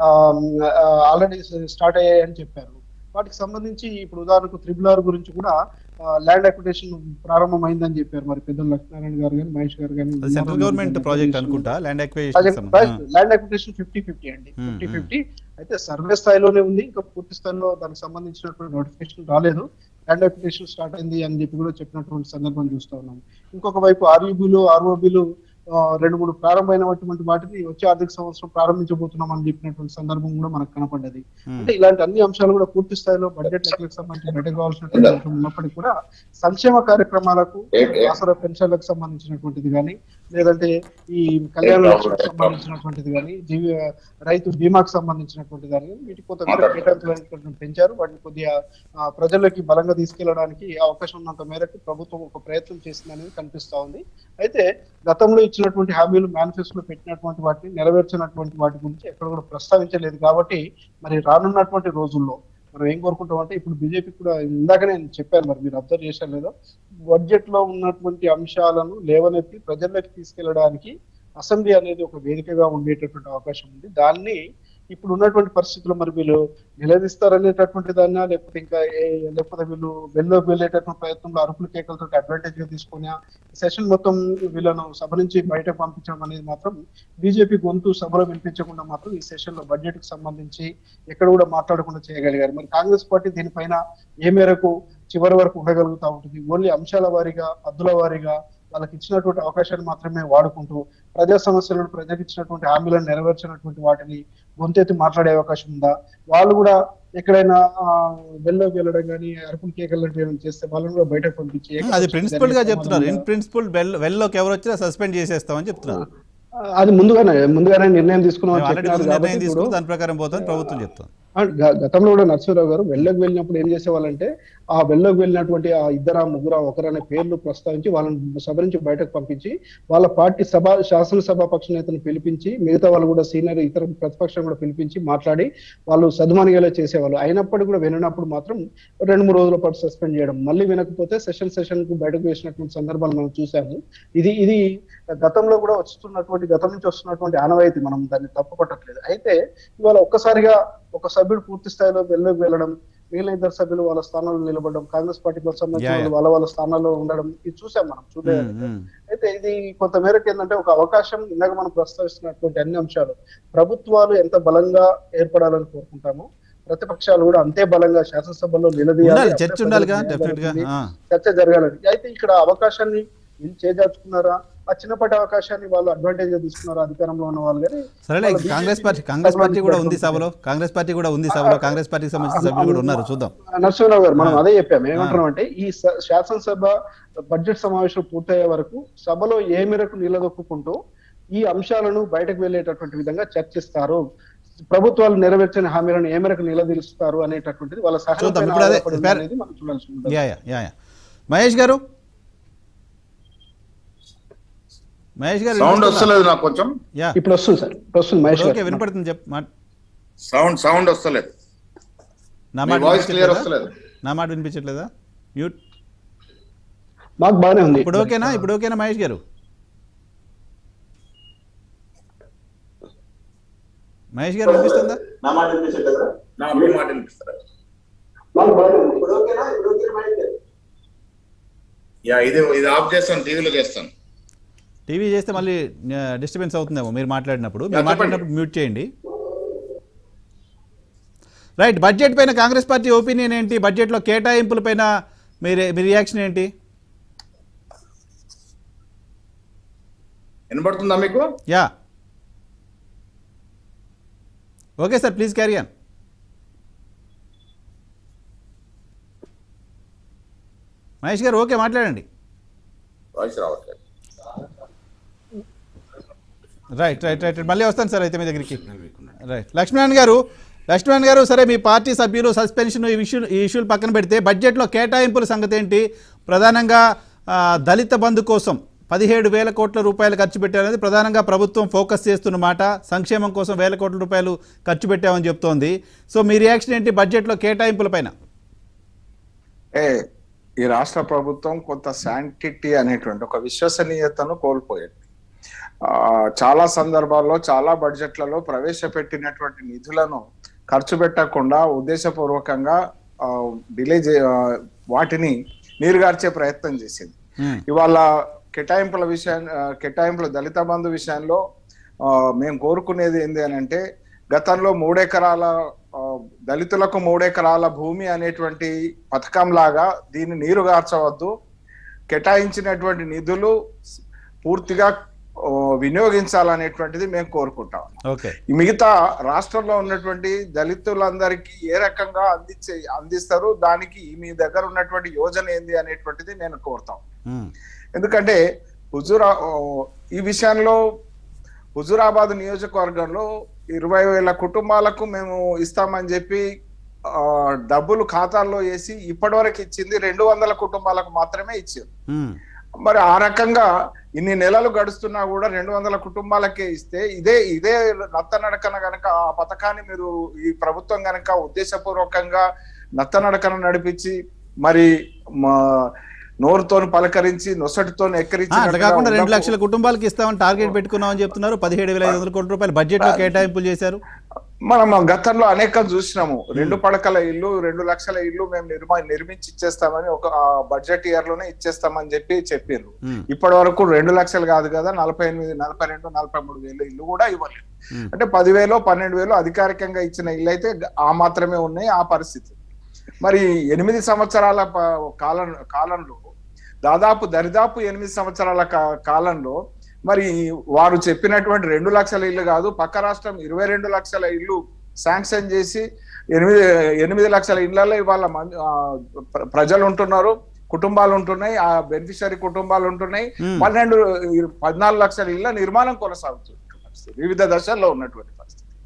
ఆల్రెడీ స్టార్ట్ అయ్యాయని చెప్పారు వాటికి సంబంధించి ఇప్పుడు ఉదాహరణకు త్రిబుల్ ఆర్ గురించి కూడా ల్యాండ్ అక్విటేషన్ ప్రారంభమైందని చెప్పారు మరి పెద్దలు లక్ష్మీనారాయణ గారు కానీ మహేష్ గారు కానీ అది సెంట్రల్ గవర్నమెంట్ ప్రాజెక్ట్ అనుకుంటా land project acquisition land acquisition fifty fifty అండి Hmm, ఫిఫ్టీ hmm. ఫిఫ్టీ అయితే సర్వే స్థాయిలోనే ఉంది ఇంకా పూర్తి స్థాయిలో దానికి సంబంధించినటువంటి నోటిఫికేషన్ రాలేదు ల్యాండ్ అక్విటేషన్ స్టార్ట్ అయింది అని చెప్పి కూడా చెప్పినటువంటి సందర్భం చూస్తా ఉన్నాం ఇంకొక వైపు ఆర్యూబీలు ఆర్ఓబీలు రెండు మూడు ప్రారంభమైనటువంటి వాటిని వచ్చే ఆర్థిక సంవత్సరం ప్రారంభించబోతున్నాం అని చెప్పినటువంటి సందర్భం కూడా మనకు కనపడ్డది అంటే ఇలాంటి అన్ని అంశాలు కూడా పూర్తి స్థాయిలో బడ్జెట్ లెక్కలకు సంబంధించి బయటకు కావాల్సినటువంటి అంశం ఉన్నప్పటికీ కూడా సంక్షేమ కార్యక్రమాలకు ఆసరా పెన్షన్లకు సంబంధించినటువంటిది కానీ లేదంటే ఈ కళ్యాణ లక్ష్మికి సంబంధించినటువంటిది కానీ జీవి రైతు బీమాకు సంబంధించినటువంటిది కానీ వీటి కొంత కేటాయింపులు అనేటువంటివి పెంచారు వాటిని కొద్దిగా ఆ, ప్రజల్లోకి బలంగా తీసుకెళ్లడానికి అవకాశం ఉన్నంత మేరకు ప్రభుత్వం ఒక ప్రయత్నం చేసింది అనేది కనిపిస్తా ఉంది అయితే గతంలో ఇచ్చినటువంటి హామీలు మేనిఫెస్టోలో పెట్టినటువంటి వాటిని నెరవేర్చినటువంటి వాటి గురించి ఎక్కడ కూడా ప్రస్తావించలేదు కాబట్టి మరి రానున్నటువంటి రోజుల్లో మనం ఏం కోరుకుంటాం అంటే ఇప్పుడు బీజేపీ కూడా ఇందాక నేను చెప్పాను మరి మీరు అబ్జర్వ్ చేశారు లేదో బడ్జెట్ లో ఉన్నటువంటి అంశాలను లేవనెత్తి ప్రజల్లోకి తీసుకెళ్లడానికి అసెంబ్లీ అనేది ఒక వేదికగా ఉండేటటువంటి అవకాశం ఉంది దాన్ని ఇప్పుడు ఉన్నటువంటి పరిస్థితుల్లో మరి వీళ్ళు నిలదీస్తారనేటటువంటి దాన్నా లేకపోతే ఇంకా ఏ- లేకపోతే వీళ్ళు వెళ్ళలోకి వెళ్ళేటటువంటి ప్రయత్నంలో అరుపుల కేకలతో అడ్వాంటేజ్ గా తీసుకొని సెషన్ మొత్తం వీళ్ళను సభ నుంచి బయటకు పంపించడం అనేది మాత్రం బీజేపీ గొంతు సభలో వినిపించకుండా మాత్రం ఈ సెషన్ లో బడ్జెట్ కి సంబంధించి ఎక్కడ కూడా మాట్లాడకుండా చేయగలిగారు మరి కాంగ్రెస్ పార్టీ దీనిపైన ఏ మేరకు చివరి వరకు ఉండగలుగుతా ఉంటుంది ఓన్లీ అంశాల వారీగా పద్దుల వారీగా వాళ్ళకి ఇచ్చినటువంటి అవకాశాన్ని మాత్రమే వాడుకుంటూ ప్రజా సమస్యలను ప్రజలకు ఇచ్చినటువంటి హామీలను నెరవేర్చినటువంటి వాటిని గొంతెత్తి మాట్లాడే అవకాశం ఉందా వాళ్ళు కూడా ఎక్కడైనా ఆ, వెళ్ళలోకి వెళ్ళడం కానీ అరుపులు కేకలు లాంటివి ఏమైనా చేస్తే వాళ్ళని కూడా బయటకు పంపించి అది ఏకపక్ష ప్రిన్సిపల్ గా జరిగే చెప్తున్నారు ఇన్ సమాధానం ప్రిన్సిపల్ వెల్ వెల్లోకి ఎవరు వచ్చినా సస్పెండ్ చేసేస్తామని చెప్తున్నారు ఆ, అది ముందుగానే ముందుగానే నిర్ణయం తీసుకున్నామని ఆల్రెడీ చెప్పినారు నిర్ణయం కాబట్టి ఇప్పుడు తీసుకుని దాని ప్రకారం పోతామని ప్రభుత్వం చెప్తుంది ఆ గ- గతంలో కూడా నరసింహరావు గారు వెళ్ళకు వెళ్ళినప్పుడు ఏం చేసేవాళ్ళంటే ఆ వెళ్ళకు వెళ్ళినటువంటి ఆ ఇద్దరా ముగ్గురా ఒకరనే పేర్లు ప్రస్తావించి వాళ్ళని సభ నుంచి బయటకు పంపించి వాళ్ళ పార్టీ సభ శాసనసభ పక్ష నేతను పిలిపించి మిగతా వాళ్ళు కూడా సీనియర్ ఇతర ప్రతిపక్షం కూడా పిలిపించి మాట్లాడి వాళ్ళు సద్మానిగేలా చేసేవాళ్ళు అయినప్పటికీ కూడా విననప్పుడు మాత్రం రెండు మూడు రోజుల పాటు సస్పెండ్ చేయడం మళ్ళీ వినకపోతే సెషన్ సెషన్ కు బయటకు వేసినటువంటి సందర్భాలు మనం చూసాము ఇది ఇది గతంలో కూడా వస్తున్నటువంటి గతం నుంచి వస్తున్నటువంటి ఆనవాయితీ మనం దాన్ని తప్పుపట్టట్లేదు అయితే ఇవాళ ఒక్కసారిగా ఒక సభ్యుడు పూర్తి స్థాయిలో వెళ్ళకు వెళ్ళడం మిగిలిన ఇద్దరు సభ్యులు వాళ్ళ స్థానాల్లో నిలబడడం కాంగ్రెస్ పార్టీకి సంబంధించిన Yeah, yeah. వాళ్ళు వాళ్ళ వాళ్ళ స్థానాల్లో ఉండడం ఇది చూసాం మనం చూడలేదు ఉమ్, ఉమ్. అయితే ఇది కొంత మేరకు ఏంటంటే ఒక అవకాశం ఇందాక మనం ప్రస్తావిస్తున్నటువంటి అన్ని అంశాలు ప్రభుత్వాలు ఎంత బలంగా ఏర్పడాలని కోరుకుంటామో ప్రతిపక్షాలు కూడా అంతే బలంగా శాసనసభలో నిలదీయాలి ఉండాలి అప్పుడే చర్చ ఉండాలిగా ప్రజలకు డెఫినెట్ గా న్యాయం ఆ. జరుగుతుంది. చర్చ జరగాలని అయితే ఇక్కడ అవకాశాన్ని వీళ్ళు చేజార్చుకున్నారా ఆ చిన్నపాటి అవకాశాన్ని వాళ్ళు అడ్వాంటేజ్ గా తీసుకున్నారు అధికారంలో ఉన్న వాళ్ళు కానీ సరేలే వాళ్ళ కాంగ్రెస్ BJP పార్టీ కాంగ్రెస్ సభలో పార్టీ కూడా ఉంది పెట్టుకుంటుంది. సభలో కాంగ్రెస్ పార్టీ కూడా ఉంది సభలో కాంగ్రెస్ పార్టీకి సంబంధించిన సభ్యులు కూడా ఉన్నారు చూద్దాం నరసింహరావు గారు మనం ఆ. అదే చెప్పాము ఏమంటున్నాం అంటే ఈ స- శాసనసభ బడ్జెట్ సమావేశం పూర్తయ్యే వరకు సభలో ఏ మేరకు నిలదొక్కుంటూ ఈ అంశాలను బయటకు వెళ్ళేటటువంటి విధంగా చర్చిస్తారు ప్రభుత్వాలు నెరవేర్చిన హామీలను ఏ మేరకు నిలదీరుస్తారు అనేటటువంటిది వాళ్ళ సహనం చూద్దాం. పైన ఇప్పుడు అదే ఆధారపడి ఉంది పేర- అనేది మనం చూడాల్సి ఉంటుంది ya ya ya ya Mahesh garu Mahesh గారు సౌండ్ వినిపిస్తుందా? వస్తలేదు నాకు కొంచెం యా ఇప్పుడు వస్తుంది సార్ ఇప్పుడు వస్తుంది మహేష్ ఓకే గారు వినపడుతుంది చెప్పు మా- సౌండ్ సౌండ్ వస్తలేదు నా మీ మాట వాయిస్ క్లియర్ వినిపించట్లేదా వస్తలేదు నా మాట వినిపించట్లేదా మ్యూట్ మాకు బాగానే ఉంది ఇప్పుడు ఓకేనా ఇప్పుడు ఓకేనా మహేష్ గారు మహేష్ గారు వినిపిస్తుందా నా మాట మీ మాట వినిపిస్తలేదు మాకు బాగానే ఉంది ఇప్పుడు ఓకేనా ఇప్పుడు ఓకేనా మహేష్ గారు? యా ఇది ఇది ఆఫ్ చేస్తాను టీవీలో చేస్తాను టీవీ చేస్తే మళ్ళీ డిస్టర్బెన్స్ అవుతుందేమో మీరు మాట్లాడినప్పుడు యా, మీరు చెప్పండి. మాట్లాడినప్పుడు మ్యూట్ చేయండి రైట్ బడ్జెట్ పైన కాంగ్రెస్ పార్టీ ఒపీనియన్ ఏంటి బడ్జెట్లో కేటాయింపుల పైన మీ రి- మీ రియాక్షన్ ఏంటి వినబడుతుందా మీకు ya okay sir please carry on Mahesh garu okay మాట్లాడండి వాయిస్ రావట్లేదు రైట్ రైట్ రైట్ మళ్ళీ వస్తాను సార్ అయితే మీ దగ్గరికి రైట్ లక్ష్మీనారాయణ గారు లక్ష్మీనారాయణ గారు సరే మీ పార్టీ సభ్యులు సస్పెన్షన్ ఈ ఇష్యూ ఈ ఇష్యూలు పక్కన పెడితే బడ్జెట్లో కేటాయింపుల సంగతి ఏంటి ప్రధానంగా ఆ, దళిత బంధు కోసం పదిహేడు వేల కోట్ల రూపాయలు ఖర్చు పెట్టారనేది ప్రధానంగా ప్రభుత్వం ఫోకస్ చేస్తున్న మాట సంక్షేమం కోసం వేల కోట్ల రూపాయలు ఖర్చు పెట్టామని చెప్తోంది సో మీ రియాక్షన్ ఏంటి బడ్జెట్లో కేటాయింపుల పైన ఏ ఈ రాష్ట్ర ప్రభుత్వం కొంత శాంటిటీ అనేటువంటి ఒక విశ్వసనీయతను కోల్పోయింది ఆ, చాలా సందర్భాల్లో చాలా బడ్జెట్లలో ప్రవేశపెట్టినటువంటి నిధులను ఖర్చు పెట్టకుండా ఉద్దేశపూర్వకంగా డిలే చే ఆ, వాటిని నీరుగార్చే ప్రయత్నం చేసింది మ్మ్. ఇవాళ కేటాయింపుల విషయం ఆ, కేటాయింపుల దళిత బంధు విషయంలో ఆ, మేము కోరుకునేది ఏంది అని అంటే గతంలో మూడెకరాల ఆ, దళితులకు మూడెకరాల భూమి అనేటువంటి పథకం లాగా దీన్ని నీరు గార్చవద్దు కేటాయించినటువంటి నిధులు పూర్తిగా ఆ, వినియోగించాలనేటువంటిది మేము కోరుకుంటాం ఓకే ఈ మిగతా రాష్ట్రంలో ఉన్నటువంటి దళితులందరికీ ఏ రకంగా అందించే అందిస్తారు దానికి మీ దగ్గర ఉన్నటువంటి యోజన ఏంది అనేటువంటిది నేను కోరుతాం మ్మ్. ఎందుకంటే హుజూరా ఓ, ఈ విషయంలో హుజూరాబాద్ నియోజకవర్గంలో ఇరవై వేల కుటుంబాలకు మేము ఇస్తామని చెప్పి ఆ, డబ్బులు ఖాతాల్లో వేసి ఇప్పటివరకు ఇచ్చింది రెండు వందల కుటుంబాలకు మాత్రమే ఇచ్చారు మ్మ్. మరి ఆ రకంగా ఇన్ని నెలలు గడుస్తున్నా కూడా రెండు వందల కుటుంబాలకే ఇస్తే ఇదే ఇదే నత్తనడకన గనక ఆ పథకాన్ని మీరు ఈ ప్రభుత్వం గనక ఉద్దేశపూర్వకంగా నత్తనడకన నడిపించి మరి మా నోరుతోని పలకరించి నొసటితో ఆ, అట్లా కాకుండా రెండు లక్షల కుటుంబాలకు ఇస్తామని టార్గెట్ పెట్టుకున్నామని చెప్తున్నారు పదిహేడు వేల ఐదు వందల కోట్ల రూపాయలు బడ్జెట్లో కేటాయింపులు చేశారు మనం గతంలో అనేకం చూసినాము రెండు పడకల ఇల్లు రెండు లక్షల ఇల్లు మేము నిర్మా నిర్మించి ఇచ్చేస్తామని ఒక బడ్జెట్ ఇయర్ లోనే ఇచ్చేస్తామని చెప్పి చెప్పారు మ్మ్. ఇప్పటి వరకు రెండు లక్షలు కాదు కదా నలభై ఎనిమిది నలభై రెండు నలభై మూడు వేలు ఇల్లు కూడా ఇవ్వలేదు మ్మ్. అంటే పదివేలు పన్నెండు వేలు అధికారికంగా ఇచ్చిన ఇల్లు అయితే ఆ మాత్రమే ఉన్నాయి ఆ పరిస్థితి మరి ఎనిమిది సంవత్సరాల ప- కాలం కాలంలో దాదాపు దరిదాపు ఎనిమిది సంవత్సరాల కా- కాలంలో మరి వారు చెప్పినటువంటి రెండు లక్షల ఇల్లు కాదు పక్క రాష్ట్రం ఇరవై రెండు లక్షల ఇల్లు శాంక్షన్ చేసి ఎనిమిది ఎనిమిది లక్షల ఇళ్లలో ఇవాళ మం- ఆ, ప్ర- ప్రజలు ఉంటున్నారు కుటుంబాలు ఉంటున్నాయి ఆ బెనిఫిషరీ కుటుంబాలు ఉంటున్నాయి Hmm. పన్నెండు పద్నాలుగు లక్షల ఇళ్ల నిర్మాణం కొనసాగుతుంది పరిస్థితి వివిధ దశల్లో ఉన్నటువంటి పరిస్థితి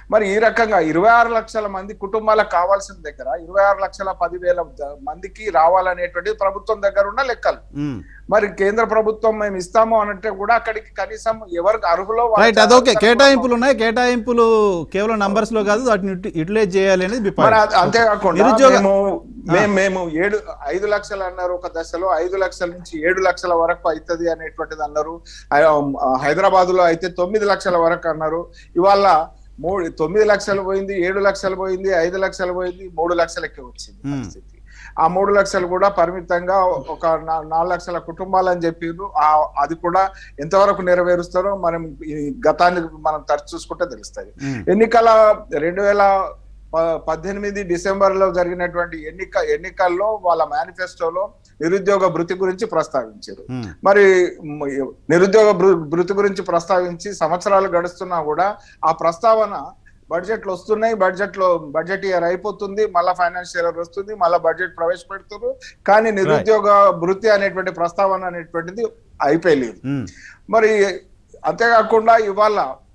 మరి ఈ రకంగా ఇరవై ఆరు లక్షల మంది కుటుంబాలకు కావాల్సిన దగ్గర ఇరవై ఆరు లక్షల పదివేల ద- మందికి రావాలనేటువంటిది ప్రభుత్వం దగ్గర ఉన్న లెక్కలు మ్మ్. మరి కేంద్ర ప్రభుత్వం మేము ఇస్తాము అనంటే కూడా అక్కడికి కనీసం ఎవరికి అర్హులో వాళ్ళ రైట్ అదొకే సరిపోతాం. కేటాయింపులు ఉన్నాయి కేటాయింపులు కేవలం నంబర్స్ లో కాదు వాటిని యూటిలైజ్ చేయాలి అనేది మీ మరి point. అది- అంతేకాకుండా నిరుద్యోగ మేము మేము మేము ఏడు ఐదు లక్షలు అన్నారు ఒక దశలో ఐదు లక్షల నుంచి ఏడు లక్షల వరకు అవుతుంది అనేటువంటిది అన్నారు హైదరాబాద్ లో అయితే తొమ్మిది లక్షల వరకు అన్నారు ఇవాళ మూడు తొమ్మిది లక్షలు పోయింది ఏడు లక్షలు పోయింది ఐదు లక్షలు పోయింది మూడు లక్షలకి వచ్చింది Hmm. పరిస్థితి ఆ మూడు లక్షలు కూడా పరిమితంగా ఒక నా- నాలుగు లక్షల కుటుంబాలు అని చెప్పారు ఆ అది కూడా ఎంతవరకు నెరవేరుస్తారో మనం ఈ గతాన్ని మనం తరచు చూసుకుంటే తెలుస్తుంది మ్మ్. ఎన్నికల రెండు వేల ప- పద్దెనిమిది డిసెంబర్ లో జరిగినటువంటి ఎన్నిక ఎన్నికల్లో వాళ్ళ మేనిఫెస్టోలో నిరుద్యోగ భృతి గురించి ప్రస్తావించారు మ్మ్. మరి మ్, నిరుద్యోగ భృ- భృతి గురించి ప్రస్తావించి సంవత్సరాలు గడుస్తున్నా కూడా ఆ ప్రస్తావన బడ్జెట్ లో వస్తున్నాయి బడ్జెట్ లో బడ్జెట్ ఇయర్ అయిపోతుంది మళ్ళా ఫైనాన్షియల్ ఇయర్ వస్తుంది మళ్ళా బడ్జెట్ ప్రవేశపెడుతున్నారు కానీ నిరుద్యోగ భృతి అనేటువంటి ప్రస్తావన అనేటువంటిది అయిపోయలేదు మ్మ్. మరి అంతేకాకుండా ఇవాళ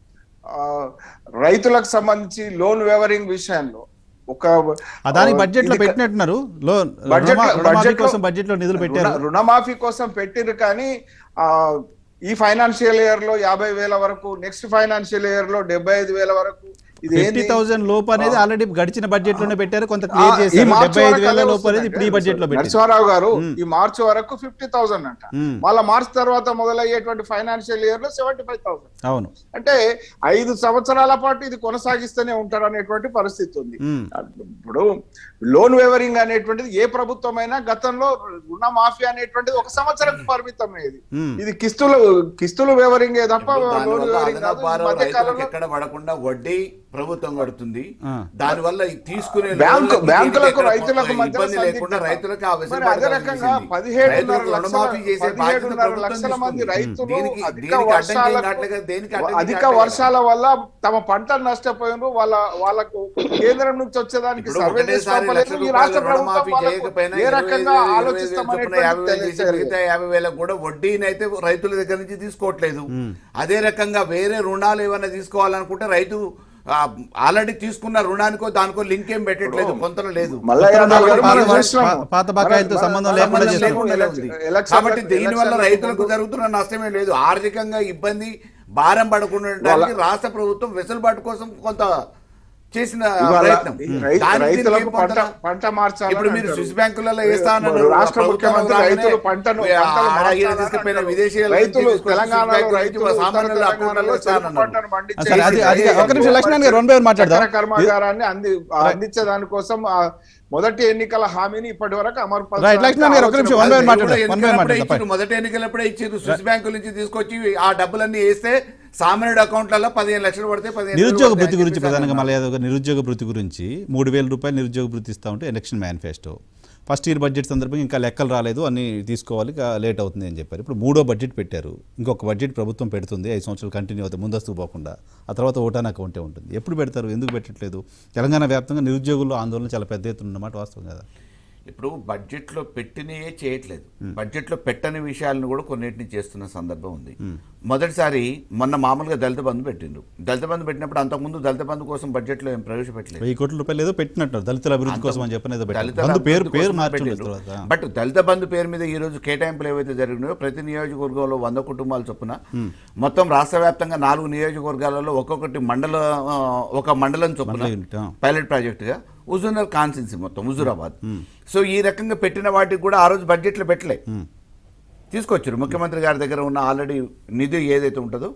ఆ, రైతులకు సంబంధించి లోన్ వేవరింగ్ విషయంలో ఒక ఆ దానికి ఆ, బడ్జెట్ లో ఇది క- పెట్టినట్టున్నారు లోన్ బడ్జెట్ లో- రుణమాఫీ బడ్జెట్ లో- కోసం బడ్జెట్ లో నిధులు పెట్టారు రుణ- రుణమాఫీ కోసం పెట్టిరు కానీ ఆ ఈ ఫైనాన్షియల్ ఇయర్ లో యాభై వేల వరకు నెక్స్ట్ ఫైనాన్షియల్ ఇయర్ లో డెబ్బై ఐదు వేల వరకు ఇది ఫిఫ్టీ ఏంది? థౌసండ్ లోపు అనేది ఆల్రెడీ గడిచిన బడ్జెట్ లోనే పెట్టారు కొంత ఆ, క్లియర్ ఈ చేశారు మార్చి డెబ్బై ఐదు వరకు వేల అదే లోపు అనేది ఇప్పుడు ఈ వస్తుందండి. బడ్జెట్ లో పెట్టారు నరసింహారావు గారు మ్మ్. ఈ మార్చి వరకు ఫిఫ్టీ థౌసండ్ అంట మ్మ్. మళ్ళా మార్చి తర్వాత మొదలయ్యేటువంటి ఫైనాన్షియల్ ఇయర్ లో సెవెంటీ ఫైవ్ థౌసండ్ అవును అంటే ఐదు సంవత్సరాల పాటు ఇది కొనసాగిస్తూనే ఉంటారు అనేటువంటి పరిస్థితి ఉంది మ్మ్. ఇప్పుడు లోన్ వేవరింగ్ అనేటువంటిది ఏ ప్రభుత్వమైనా గతంలో రుణమాఫీ అనేటువంటిది ఒక సంవత్సరం పరిమితమైనది మ్మ్. ఇది కిస్తులు కిస్తులు వేవరింగ్ తప్ప ఇప్పుడు లోన్ దానివల్ల వేవరింగ్ అదనపు కాదు ఈ భారం మధ్య రైతులకు కాలంలో ఎక్కడ పడకుండా వడ్డీ ప్రభుత్వం కడుతుంది ఆ. దానివల్ల ఈ తీసుకునే బ్యాంకు లోన్లకి బ్యాంకులకు దీనికి ఎక్కడ రైతులకు మధ్య ఇబ్బంది లేకుండా సందిగ్ధత. రైతులకు ఆ మరి వెసులుబాటు అదే రకంగా కల్పించింది. పదిహేడున్నర రైతులకు లక్షల రుణమాఫీ చేసే బాధ్యత పదిహేడున్నర ప్రభుత్వం లక్షల మంది తీసుకుంది. రైతులు దీనికి అధిక దీనికి అడ్డంకి ఏం వర్షాలకు కావట్లేదు, దేనికి అడ్డంకి అధిక కావట్లేదు. వర్షాల వల్ల తమ పంటలు నష్టపోయినారు వాళ్ళ వాళ్ళకు కేంద్రం నుంచి వచ్చేదానికి ఇప్పుడు సర్వే ఒకటేసారి చేసుకోలేదు లక్ష ఈ రాష్ట్ర రూపాయల ప్రభుత్వం రుణమాఫీ వాళ్ళకు చేయకపోయినా ఏ ఇరవై రకంగా వేలు, ఇరవై వేలు చొప్పున ఆలోచిస్తామనేటువంటి యాభై వేలు చేసి తెలియదు. మిగతా యాభై వేలకు కూడా వడ్డీని అయితే రైతుల దగ్గర నుంచి తీసుకోవట్లేదు అదే రకంగా వేరే రుణాలు ఏమైనా తీసుకోవాలనుకుంటే రైతు ఆల్రెడీ తీసుకున్న రుణానికో దానికో లింక్ ఏం పెట్టట్లేదు కొంతలో లేదు మల్ల యాదవ్ గారు మనం పాత- చూసినాము. పాత బకాయిలతో మన- సంబంధం మన- లేకుండా మన- చేశారు. లేకుండా ఎలక్షన్- ఉంది. ఎలక్షన్- కాబట్టి దీనివల్ల ఎలక్షన్ రైతులకు ముందు- జరుగుతున్న నష్టమే లేదు ఆర్థికంగా ఇబ్బంది భారం పడకుండా ఉండడానికి రాష్ట్ర ప్రభుత్వం వెసులుబాటు కోసం కొంత చేసిన ఇవాళ ప్రయత్నం ఈ రై- దానికి రైతులకు దీనికి పంట పొందన- పంట మార్చాలని ఇప్పుడు మీరు అంటారు. స్విస్ బ్యాంకులలో వేస్తానన్నారు రాష్ట్ర ప్రభుత్వం ముఖ్యమంత్రి రాగానే రైతులు పంటను ఆ, పంటలు ఆడ ఈడ మార్చాలని తీసుకుపోయిన అంటారు. విదేశీయుల నుంచి రైతులు తీసుకొచ్చి స్విస్ తెలంగాణలో బ్యాంకుల నుంచి రైతులు మా ఉత్తర సామాన్యుల అకౌంట్లలో తెలంగాణలో చెరుకు వేస్తానన్నారు. పంటను పండించే సరే, అది- అది- రైతులు ఒక్క నిమిషం లక్ష్మణ్ గారు, వన్ బై వన్ మాట్లాడదాం. చక్కెర కర్మాగారాన్ని అంది అందించే దానికోసం ఆ మొదటి ఎన్నికల హామీని ఇప్పటి వరకు అమలు రైట్ లక్ష్మణ్ గారు ఒక్క నిమిషం వన్ బై వన్ అది కూడా మాట్లాడదాం వన్ బై వన్ ఎన్నికలప్పుడే మాట్లాడదాం ఇచ్చారు. మొదటి ఎన్నికలప్పుడే ఇచ్చారు స్విస్ బ్యాంకుల నుంచి తీసుకొచ్చి ఆ డబ్బులన్నీ వేస్తే సామాన్యుడు అకౌంట్లలో పదిహేను లక్షలు పడితే పదిహేను నిరుద్యోగ వేలు భృతి పడతాయని గురించి చెప్పేసి ప్రధానంగా అన్నారు. మళ్ళీ యాదవ్ గారు నిరుద్యోగ భృతి గురించి మూడు వేల రూపాయలు నిరుద్యోగ భృతి ఇస్తా ఉంటే election manifesto first year budget సందర్భంగా ఇంకా లెక్కలు రాలేదు అన్ని తీసుకోవాలి ఇంకా లేట్ అవుతుంది అని చెప్పారు ఇప్పుడు మూడో బడ్జెట్ పెట్టారు ఇంకొక బడ్జెట్ ప్రభుత్వం పెడుతుంది ఐదు సంవత్సరాలు కంటిన్యూ అవుతాయి ముందస్తు పోకుండా ఆ తర్వాత ఓటాన్ అకౌంటే ఉంటుంది ఎప్పుడు పెడతారు ఎందుకు పెట్టట్లేదు తెలంగాణ వ్యాప్తంగా నిరుద్యోగుల్లో ఆందోళన చాలా పెద్ద ఎత్తున ఉన్నమాట వాస్తవం కదా ఇప్పుడు బడ్జెట్లో పెట్టినయే చేయట్లేదు బడ్జెట్లో పెట్టని విషయాలను కూడా కొన్నిటిని చేస్తున్న సందర్భం ఉంది మొదటిసారి మొన్న మామూలుగా దళిత బంధు పెట్టిండ్రు దళిత బంధు పెట్టినప్పుడు అంతకుముందు దళిత బంధు కోసం బడ్జెట్లో ఏం ప్రవేశపెట్టలేదు వెయ్యి కోట్ల రూపాయలు ఏదో పెట్టినట్టు దళితుల అభివృద్ధి కోసం అని చెప్పని ఏదో పెట్టారు దళితుల బంధు పేరు అభివృద్ధి పేరు కోసం మార్చడం పెట్టిండ్రు. తర్వాత బట్ దళిత బంధు పేరు మీద ఈ రోజు కేటాయింపులు ఏవైతే జరిగినాయో ప్రతి నియోజకవర్గంలో వంద కుటుంబాలు చొప్పున మొత్తం రాష్ట్ర వ్యాప్తంగా నాలుగు నియోజకవర్గాలలో ఒక్కొక్కటి మండల ఆ, ఒక మండలం చొప్పున మండల యూనిట్, ఆ. పైలట్ ప్రాజెక్టుగా హుజూర్నగర్ కాన్సెన్సీ మొత్తం హుజూరాబాద్ సో ఈ రకంగా పెట్టిన వాటికి కూడా ఆ రోజు బడ్జెట్లో పెట్టలే తీసుకొచ్చారు ముఖ్యమంత్రి గారి దగ్గర ఉన్న ఆల్రెడీ నిధి ఏదైతే ఉంటుందో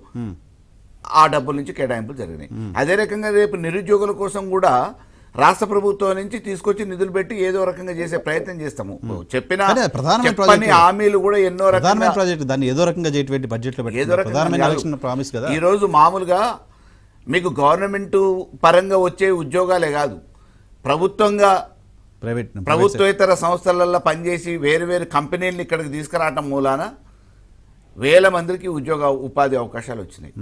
ఆ డబ్బుల నుంచి కేటాయింపులు జరిగినాయి అదే రకంగా రేపు నిరుద్యోగుల కోసం కూడా రాష్ట్ర ప్రభుత్వం నుంచి తీసుకొచ్చి నిధులు పెట్టి ఏదో రకంగా చేసే ప్రయత్నం చేస్తాము చెప్పిన అదే ప్రధానమైన చెప్పని ప్రాజెక్టులు. హామీలు కూడా ఎన్నో ప్రధానమైన రకంగా ప్రాజెక్ట్ దాన్ని ఏదో రకంగా చేయటువంటి బడ్జెట్లో ఏదో పెట్టారు రకంగా ప్రధానమైన కాదు. ఎలక్షన్ ప్రామిస్ కదా ఈ రోజు మామూలుగా మీకు గవర్నమెంట్ పరంగా వచ్చే ఉద్యోగాలే కాదు ప్రభుత్వంగా ప్రైవేట్ ప్రభుత్వేతర సంస్థలలో పనిచేసి వేరు వేరు కంపెనీలను ఇక్కడికి తీసుకురావటం మూలాన వేల మందికి ఉద్యోగ ఉపాధి అవకాశాలు వచ్చినాయి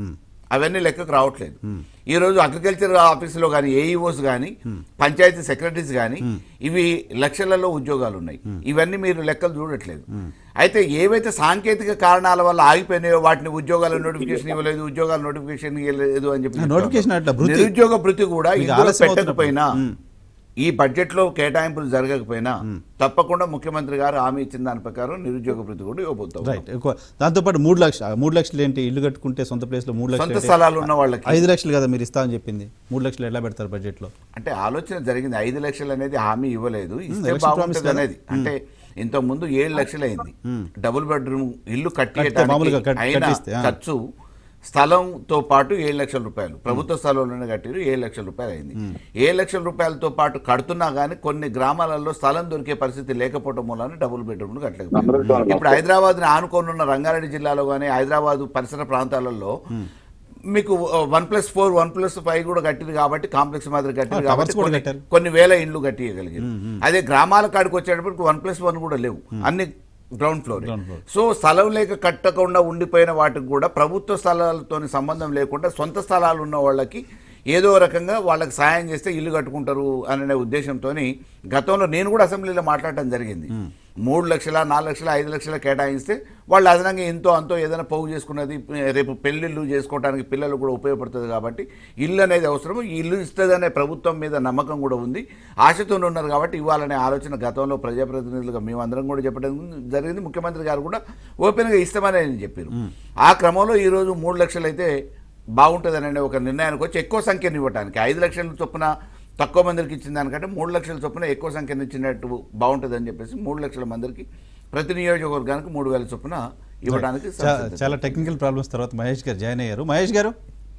అవన్నీ లెక్కకు రావట్లేదు ఈ రోజు అగ్రికల్చర్ ఆఫీసులో కానీ ఏఈఓస్ కానీ పంచాయతీ సెక్రటరీస్ కానీ ఇవి లక్షలలో ఉద్యోగాలు ఉన్నాయి ఇవన్నీ మీరు లెక్కలు చూడట్లేదు అయితే ఏవైతే సాంకేతిక కారణాల వల్ల ఆగిపోయినాయో వాటిని ఉద్యోగాల నోటిఫికేషన్ ఇవ్వలేదు ఉద్యోగాల నోటిఫికేషన్ ఇవ్వలేదు అని చెప్పి నోటిఫికేషన్ అట్లా భృతి. నిరుద్యోగ భృతి కూడా మీకు ఇందులో ఆలస్యం పెట్టకపోయినా అవుతున్నప్పుడు. ఈ బడ్జెట్ లో కేటాయింపులు జరగకపోయినా తప్పకుండా ముఖ్యమంత్రి గారు హామీ ఇచ్చిన దాని ప్రకారం నిరుద్యోగ భృతి కూడా ఇవ్వబోతాం రైట్ ఎక్కువ దాంతోపాటు మూడు లక్షలు మూడు లక్షలు ఏంటి ఇల్లు కట్టుకుంటే సొంత ప్లేస్లో మూడు లక్షలు సొంత ఏంటి? స్థలాలు ఉన్న వాళ్ళకి ఐదు లక్షలు కదా మీరు ఇస్తామని చెప్పింది మూడు లక్షలు ఎలా పెడతారు బడ్జెట్లో అంటే ఆలోచన జరిగింది ఐదు లక్షలు అనేది హామీ ఇవ్వలేదు ఇస్తే election promise బాగుంటుంది కదా. అనేది అంటే ఇంత ముందు ఏడు లక్షలు అయింది డబుల్ బెడ్రూమ్ ఇల్లు మామూలుగా కట్టి కట్- అయిన కట్టిస్తే, ఆ. ఖర్చు స్థలంతో పాటు ఏడు లక్షల రూపాయలు ప్రభుత్వ స్థలంలోనే కట్టిరు ఏడు లక్షల రూపాయలు అయింది ఏడు లక్షల రూపాయలతో పాటు కడుతున్నా కానీ కొన్ని గ్రామాలలో స్థలం దొరికే పరిస్థితి లేకపోవడం మూలాన డబుల్ బెడ్రూమ్లు కట్టలేకపోయింది ఇప్పుడు హైదరాబాద్ ఆనుకొని ఉన్న రంగారెడ్డి జిల్లాలో కానీ హైదరాబాద్ పరిసర ప్రాంతాలలో మీకు one plus four one plus five కూడా కట్టిరు కాబట్టి కాంప్లెక్స్ మాదిరి కట్టిరు ఆ, కాబట్టి towers కూడా కొన్ని- కట్టారు. కొన్ని వేల ఇండ్లు కట్టియగలిగారు అదే గ్రామాల కాడికి వచ్చేటప్పటికి వన్ ప్లస్ వన్ కూడా లేవు అన్ని ground floor Ground floor. So స్థలం లేక కట్టకుండా ఉండిపోయిన వాటికి కూడా ప్రభుత్వ స్థలాలతో సంబంధం లేకుండా సొంత స్థలాలు ఉన్న వాళ్ళకి ఏదో రకంగా వాళ్ళకి సాయం చేస్తే ఇల్లు కట్టుకుంటారు అనే ఉద్దేశంతో గతంలో నేను కూడా అసెంబ్లీలో మాట్లాడటం జరిగింది మూడు లక్షల నాలుగు లక్షల ఐదు లక్షల కేటాయిస్తే వాళ్ళు అదనంగా ఎంతో అంతో ఏదైనా పోగు చేసుకున్నది రేపు పెళ్ళిళ్ళు చేసుకోవడానికి పిల్లలు కూడా ఉపయోగపడుతుంది కాబట్టి ఇల్లు అనేది అవసరం ఈ ఇల్లు ఇస్తుందనే ప్రభుత్వం మీద నమ్మకం కూడా ఉంది ఆశతో ఉన్నారు కాబట్టి ఇవ్వాలనే ఆలోచన గతంలో ప్రజాప్రతినిధులుగా మేమందరం కూడా చెప్పడం జరిగింది ముఖ్యమంత్రి గారు కూడా ఓపెన్గా ఇస్తామని ఆయన చెప్పారు ఆ క్రమంలో ఈరోజు మూడు లక్షలు అయితే బాగుంటుందనే ఒక నిర్ణయానికి వచ్చి ఎక్కువ సంఖ్యను ఇవ్వడానికి ఐదు లక్షల చొప్పున తక్కువ మందికి ఇచ్చిన దానికంటే మూడు లక్షల చొప్పున ఎక్కువ సంఖ్యను ఇచ్చినట్టు బాగుంటుందని చెప్పేసి మూడు లక్షల మందికి ప్రతి నియోజకవర్గానికి మూడు వేల చొప్పున ఇవ్వడానికి చా- సంసిద్ధత. చాలా టెక్నికల్ ప్రాబ్లమ్స్ తర్వాత మహేష్ గారు జాయిన్ అయ్యారు మహేష్ గారు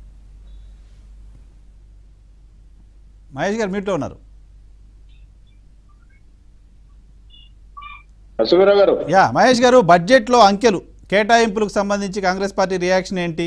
మహేష్ గారు మీట్లో ఉన్నారు అశ్వరావు గారు యా మహేష్ గారు బడ్జెట్లో అంకెలు కేటాయింపులకు సంబంధించి కాంగ్రెస్ పార్టీ రియాక్షన్ ఏంటి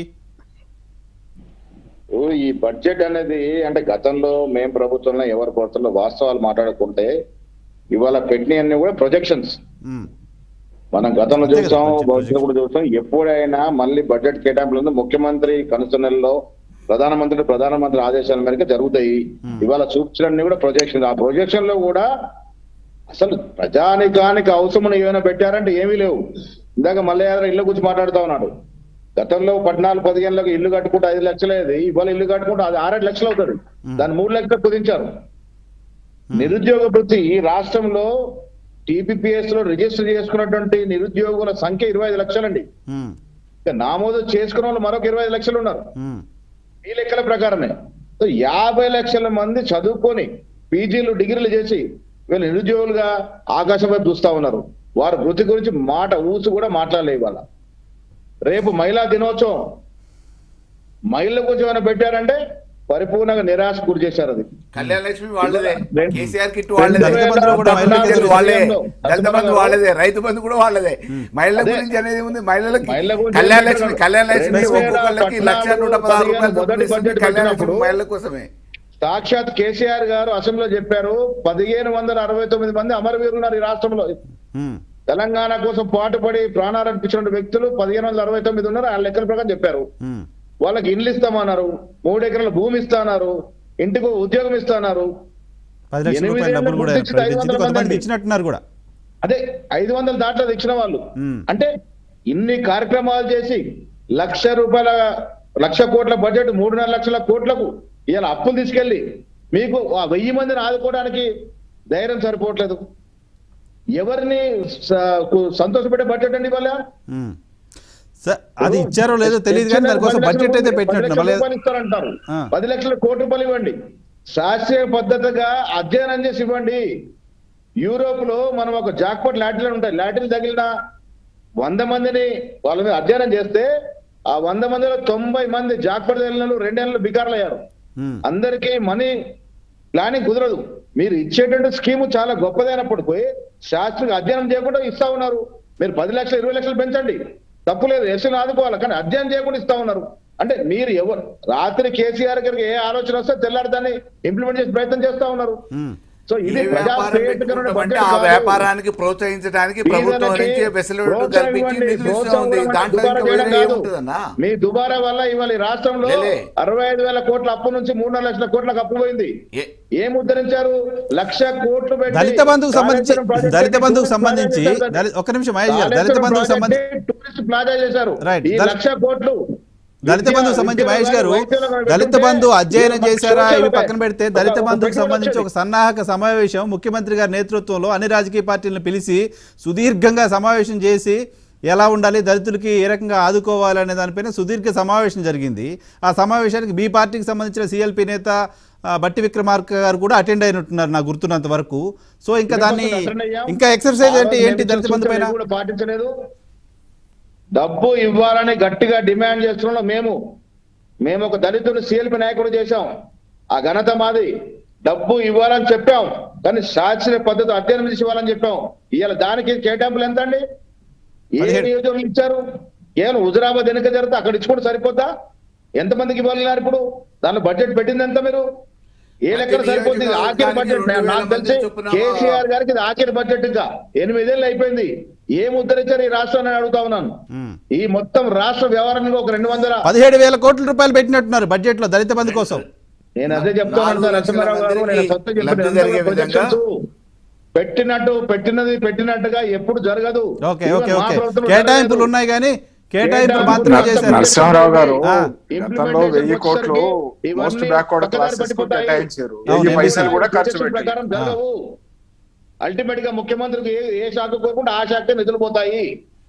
ఓ, ఈ బడ్జెట్ అనేది అంటే గతంలో మేం ప్రభుత్వంలో ఎవరి ప్రభుత్వంలో వాస్తవాలు మాట్లాడుకుంటే ఇవాళ పెట్టినవన్నీ కూడా ప్రొజెక్షన్స్ మ్మ్. మనం గతంలో అంతే కదా, చూస్తాం budget భవిష్యత్తు కూడా చూస్తాం ఎప్పుడైనా మళ్ళీ బడ్జెట్ కేటాయింపులు ఉంది ముఖ్యమంత్రి కనుసనల్లో ప్రధానమంత్రి ప్రధానమంత్రి ఆదేశాల మేరకు జరుగుతాయి ఇవాళ చూపించడాన్ని కూడా ప్రొజెక్షన్ ఆ ప్రొజెక్షన్ లో కూడా అసలు ప్రజానికానికి అవసరం ఏమైనా పెట్టారంటే ఏమీ లేవు ఇందాక మళ్ళీ ఏదైనా ఇల్లు గురించి మాట్లాడుతా ఉన్నాడు గతంలో పద్నాలుగు పదిహేనులకు ఇల్లు కట్టుకుంటే ఐదు లక్షలేది ఇవాళ ఇల్లు కట్టుకుంటే అది ఆరేడు లక్షలు అవుతుంది దాన్ని మూడు లక్షలు కుదించారు నిరుద్యోగ వృత్తి ఈ రాష్ట్రంలో టీపీపీఎస్ లో రిజిస్టర్ చేసుకున్నటువంటి నిరుద్యోగుల సంఖ్య ఇరవై ఐదు లక్షలండి మ్మ్. ఇక నామోదు చేసుకున్న వాళ్ళు మరొక ఇరవై ఐదు లక్షలు ఉన్నారు మ్మ్. ఈ లెక్కల ప్రకారమే సో యాభై లక్షల మంది చదువుకొని పీజీలు డిగ్రీలు చేసి వీళ్ళు నిరుద్యోగులుగా ఆకాశం వైపు చూస్తా ఉన్నారు వారి వృత్తి గురించి మాట ఊసు కూడా మాట్లాడలే ఇవాళ రేపు మహిళా దినోత్సవం మహిళల గురించి ఏమైనా పెట్టారంటే పరిపూర్ణంగా నిరాశ గురి చేశారు అది కళ్యాణ లక్ష్మి వాళ్ళదే రెండు- కేసీఆర్ కిట్ రెండు వాళ్ళదే దళిత బంధువులు కూడా మహిళలకే టీచర్లు వాళ్ళే దళిత దళిత బంధు బంధువులు వాళ్ళదే రైతు బంధు కూడా వాళ్ళదే మహిళల అదే. గురించి అనేది ఉంది మహిళలకి మహిళల గురించి కళ్యాణ ఏం లక్ష్మి చెప్పారు? కళ్యాణ లక్ష్మి రెండు వేల ఒక్కొక్కళ్ళకి లక్ష నూట పదహారు పదిహేను రూపాయలు మొదటి చొప్పున ఇస్తుంది. బడ్జెట్ కళ్యాణ లక్ష్మి పెట్టినప్పుడు మహిళల కోసమే సాక్షాత్ కేసీఆర్ గారు అసెంబ్లీలో చెప్పారు పదిహేను వందల అరవై తొమ్మిది మంది అమరవీరులు ఉన్నారు ఈ రాష్ట్రంలో మ్మ్. తెలంగాణ కోసం పాటుపడి ప్రాణాలు అర్పించిన వ్యక్తులు పదిహేను వందల అరవై తొమ్మిది ఉన్నారు ఆ లెక్కల ప్రకారం చెప్పారు మ్మ్. వాళ్ళకి ఇండ్లు ఇస్తామన్నారు మూడు ఎకరాల భూమి ఇస్తాన్నారు ఇంటికి ఉద్యోగం ఇస్తాన్నారు పది లక్షల ఎనిమిది రూపాయల డబ్బులు కూడా ఏళ్ళ గుర్తించి ఐదు ప్రకటించింది వందల కొంతమందికి మంది. ఇచ్చినట్టున్నారు కూడా అదే ఐదు వందల దాంట్లో ఇచ్చిన వాళ్ళు మ్మ్. అంటే ఇన్ని కార్యక్రమాలు చేసి లక్ష రూపాయల లక్ష కోట్ల బడ్జెట్ మూడున్నర లక్షల కోట్లకు ఇవాళ అప్పులు తీసుకెళ్లి మీకు ఆ వెయ్యి మందిని ఆదుకోవడానికి ధైర్యం సరిపోవట్లేదు ఎవరిని స- కు- సంతోషపెట్టే బడ్జెట్ అండి ఇవాళ మ్మ్. సార్ అది ఇచ్చారో లేదో తెలియదు కానీ దానికోసం పది బడ్జెట్ అయితే లక్షల పెట్టినట్టు మళ్ళీ రూపాయలు ఇస్తారంటారు ఆ. పది లక్షల కోటి రూపాయలు ఇవ్వండి శాస్త్రీయ పద్ధతిగా అధ్యయనం చేసి ఇవ్వండి యూరోప్ లో మనం ఒక జాక్పాట్ లాటిల్ ఉంటాయి లాటిల్ తగిలిన వంద మందిని వాళ్ళ మీద అధ్యయనం చేస్తే ఆ వంద మందిలో తొంభై మంది జాక్పాట్ తగిలిన వాళ్ళు రెండేళ్ళు బికార్లు అయ్యారు మ్మ్. అందరికీ మనీ ప్లానింగ్ కుదరదు మీరు ఇచ్చేటువంటి స్కీమ్ చాలా గొప్పదైనప్పుడు పోయి శాస్త్రీయ అధ్యయనం చేయకుండా ఇస్తా ఉన్నారు మీరు పది లక్షలు ఇరవై లక్షలు పెంచండి తప్పు లేదు ఎస్సీని ఆదుకోవాలి కానీ అధ్యయనం చేయకుండా ఇస్తా ఉన్నారు అంటే మీరు ఎవరు రాత్రి కేసీఆర్ గారికి ఏ ఆలోచన వస్తే తెల్లారి దాన్ని ఇంప్లిమెంట్ చేసే ప్రయత్నం చేస్తా ఉన్నారు మ్మ్. సో ఇది ఏ ప్రజా వ్యాపారం శ్రేయస్కరమైన పెట్టుకుంటామంటే బడ్జెట్ ఆ కాదు. వ్యాపారానికి ప్రోత్సహించడానికి ప్రభుత్వం పేదలకి నుంచి వెసులుబాటు ప్రోత్సాహం కల్పించి ఇవ్వండి. నిధులు ఇస్తూ ప్రోత్సాహం ఉంది ఇవ్వండి. దాంట్లో దుబారా ఇంకా చేయడం వేరే కాదు. ఏముంటుందన్నా మీ దుబారా వల్ల ఇవాళ ఈ రాష్ట్రంలో లేలే. అరవై ఐదు వేల కోట్ల అప్పు నుంచి మూడున్నర లక్షల కోట్లకు అప్పు పోయింది ఏ- ఏం ఉద్ధరించారు లక్ష కోట్లు పెట్టి దళిత బంధుకు సంబంధించి కాళేశ్వరం ప్రాజెక్ట్ దళిత పెట్టి బంధుకు టూరిస్ట్ సంబంధించి ప్లాజా చేశారు. దళి- ఒక్క నిమిషం మహేష్ గారు దళిత కాళేశ్వరం బంధుకు ప్రాజెక్ట్ సంబంధించి టూరిస్ట్ ప్లాజా చేశారు Right. ఈ దళ- లక్ష కోట్లు దళిత విద్య- బంధుకు సంబంధించి విద్యలో మహేష్ కానీ, గారు వైద్యంలో కానీ దళిత పెట్టుకుంటే బంధు అధ్యయనం ఇవి చేశారా పక్షులు ఇవి ఉంటాయి. పక్కన పెడితే ఒక- దళిత ఒక బంధుకు పెట్టుబడి సంబంధించి ఒక వచ్చేది. సన్నాహక సమావేశం ముఖ్యమంత్రి గారి నేతృత్వంలో అన్ని రాజకీయ పార్టీలను పిలిచి సుదీర్ఘంగా సమావేశం చేసి ఎలా ఉండాలి దళితులకి ఏ రకంగా ఆదుకోవాలి అనే దానిపైన సుదీర్ఘ సమావేశం జరిగింది ఆ సమావేశానికి మీ పార్టీకి సంబంధించిన సిఎల్పి నేత ఆ, బట్టి విక్రమార్క గారు కూడా అటెండ్ అయినట్టున్నారు నాకు గుర్తున్నంత వరకు సో ఇంకా దాన్ని అటెండ్ అయ్యాం. ఇంకా ఎక్సర్సైజ్ ఆ అంటే రోజు ఏంటి మేము దళిత బంధు పైన సూచనలు కూడా పాటించలేదు డబ్బు ఇవ్వాలని గట్టిగా డిమాండ్ చేస్తున్నాం మేము మేము ఒక దళితుడు సిఎల్పి నాయకుడు చేశాం ఆ ఘనత మాది డబ్బు ఇవ్వాలని చెప్పాం కానీ శాస్త్రీయ పద్ధతి అధ్యయనం చేసి ఇవ్వాలని చెప్పాం ఇవాళ దానికి కేటాయింపులు ఎంత అండి ఏ పదిహేడు. నియోజకవర్గం ఇచ్చారు కేవలం హుజరాబాద్ ఎన్నిక జరిగితే అక్కడ ఇచ్చుకుంటే సరిపోద్దా ఎంతమందికి ఇవ్వాలన్నారు ఇప్పుడు దానిలో బడ్జెట్ పెట్టింది ఎంత మీరు ఏ లెక్కన ప్రతి సరిపోతుంది ఇది ఆఖరి నియోజకవర్గానికి బడ్జెట్ రెండు వేల నాకు మంది తెలిసి చొప్పున కేసీఆర్ గారికి ఇది ఆఖరి బడ్జెట్ ఇంకా ఎనిమిదేళ్ళు అయిపోయింది ఏం ఉద్ధరించారు ఈ రాష్ట్రాన్ని అని అడుగుతా ఉన్నాను మ్మ్. ఈ మొత్తం రాష్ట్ర వ్యవహారంలో ఒక రెండు వందల పదిహేడు వేల కోట్ల రూపాయలు పెట్టినట్టున్నారు బడ్జెట్ లో దళిత బంధు కోసం నేను అదే చెప్తాను నాలుగు సార్ లక్షల లక్ష్మీరావు గారు నేను మందికి సొంత చెప్పిన లబ్ధి ఎంత జరిగే projections పెట్టినట్టు పెట్టినది పెట్టినట్టుగా ఎప్పుడు జరగదు ఓకే Even ఓకే మా ఓకే ప్రభుత్వం కేటాయింపులు జరగలేదు. ఉన్నాయి కానీ కేటాయింపులు కేటాయింపులు మాత్రమే నరస- చేశారు నరసింహారావు గారు ఆ. గతంలో వెయ్యి కోట్లు ఇవన్నీ మోస్ట్ బ్యాక్వర్డ్ పక్కదారి క్లాసెస్ కు పడిపోతాయి. కేటాయించారు అవును, వెయ్యి పైసలు MBC కూడా ఖర్చు Projection పెట్టి ప్రకారం జరగవు అల్టిమేట్ గా ముఖ్యమంత్రికి ఏ ఏ శాఖ కోకుండా ఆ శాఖ నిధులు పోతాయి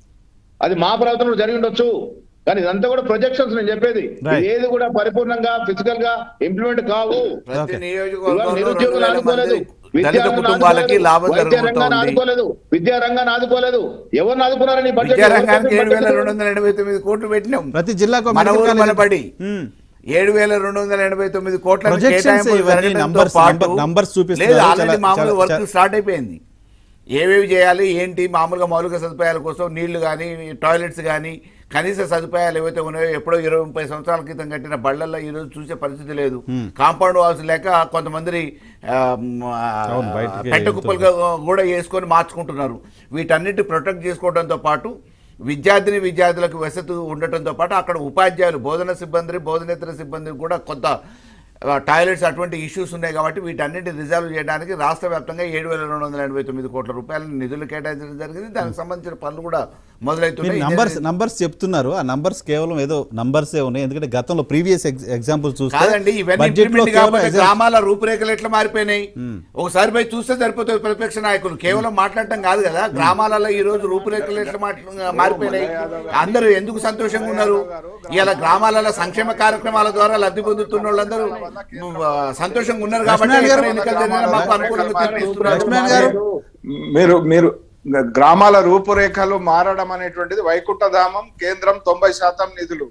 అది మా ప్రభుత్వంలో జరిగి ఉండొచ్చు కానీ ఇదంతా కూడా ప్రొజెక్షన్స్ నేను చెప్పేది Right. ఇది ఏది కూడా పరిపూర్ణంగా ఫిజికల్ గా ఇంప్లిమెంట్ కావు ప్రతి Okay. ఇవాళ నియోజకవర్గంలో రెండు నిరుద్యోగులు వేల ఆదుకోలేదు మంది దళిత విద్యారంగాన్ని కుటుంబాలకి ఆదుకోలేదు, లాభం వైద్య రంగాన్ని జరుగుతోంది ఆదుకోలేదు విద్యా రంగాన్ని ఆదుకోలేదు ఎవరిని ఆదుకున్నారని ఈ బడ్జెట్ విద్యారంగానికి ఏడు వేల రెండు వందల ఎనభై తొమ్మిది కోట్లు పెట్టినాం ప్రతి జిల్లాకు ఒక మన మెడికల్ ఊరు కాలేజ్ మన బడి మ్మ్. ఏడు వేల రెండు వందల ఎనభై తొమ్మిది కోట్ల Projections కేటాయింపులు ఇవన్నీ జరగడంతో numbers- పాటు number- numbers చూపిస్తున్నారు. లేదు ఆల్రెడీ చాలా- మామూలు చాలా- వర్క్ చాలా- స్టార్ట్ అయిపోయింది ఏవేవి చేయాలి ఏంటి మామూలుగా మౌలిక సదుపాయాల కోసం నీళ్లు కానీ టాయిలెట్స్ కానీ కనీస సదుపాయాలు ఏవైతే ఉన్నాయో ఎప్పుడో ఇరవై ముప్పై సంవత్సరాల క్రితం కట్టిన బళ్ళల్లో ఈ రోజు చూసే పరిస్థితి లేదు కాంపౌండ్ వాల్స్ లేక కొంతమంది ఆ, మ్, ఆ, అవును, బయటికి పెట్ట కుప్పలుగా కూడా వేసుకొని మార్చుకుంటున్నారు వీటన్నిటి ప్రొటెక్ట్ చేసుకోవడంతో పాటు విద్యార్థిని విద్యార్థులకు వసతి ఉండటంతో పాటు అక్కడ ఉపాధ్యాయులు బోధన సిబ్బంది బోధనేతర సిబ్బంది కూడా కొంత ఆ, టాయిలెట్స్ అటువంటి ఇష్యూస్ ఉన్నాయి కాబట్టి వీటన్నిటి రిజాల్వ్ చేయడానికి రాష్ట్ర వ్యాప్తంగా ఏడు వేల రెండు వందల ఎనభై తొమ్మిది కోట్ల రూపాయల నిధులు కేటాయించడం జరిగింది దానికి సంబంధించిన పనులు కూడా మీరు మొదలవుతున్నాయి నంబర్స్ నంబర్స్ చెప్తున్నారు ఆ నంబర్స్ కేవలం ఏదో నంబర్సే ఉన్నాయి ఎందుకంటే గతంలో ప్రీవియస్ ఎగ్జాంపుల్ చూస్తే కాదండి ఇవన్నీ బడ్జెట్ లో ఇంప్లిమెంట్ కాకపోతే కేవలం గ్రామాల రూపురేఖలు ఎట్లా మారిపోయినాయి ఒకసారి పోయి చూస్తే సరిపోతుంది ప్రతిపక్ష నాయకులు కేవలం మాట్లాడటం కాదు కదా గ్రామాలలో ఈ రోజు రూపురేఖలు ఎట్లా మాట్ల- మారిపోయినాయి అందరూ ఎందుకు సంతోషంగా ఉన్నారు ఇలా గ్రామాలలో సంక్షేమ కార్యక్రమాల ద్వారా లబ్ధి పొందుతున్న వాళ్ళందరూ ఉమ్, ఆ, సంతోషంగా ఉన్నారు కాబట్టి లక్ష్మణ్ గారు- ఎక్కడ ఎన్నికలు జరిగినా మాకు అనుకూలంగా తీర్పు ఇస్తున్నారు. లక్ష్మణ్ గారు మీరు మీరు గ్రామాల రూపురేఖలు మారడం అనేటువంటిది వైకుంఠధామం కేంద్రం తొంభై శాతం నిధులు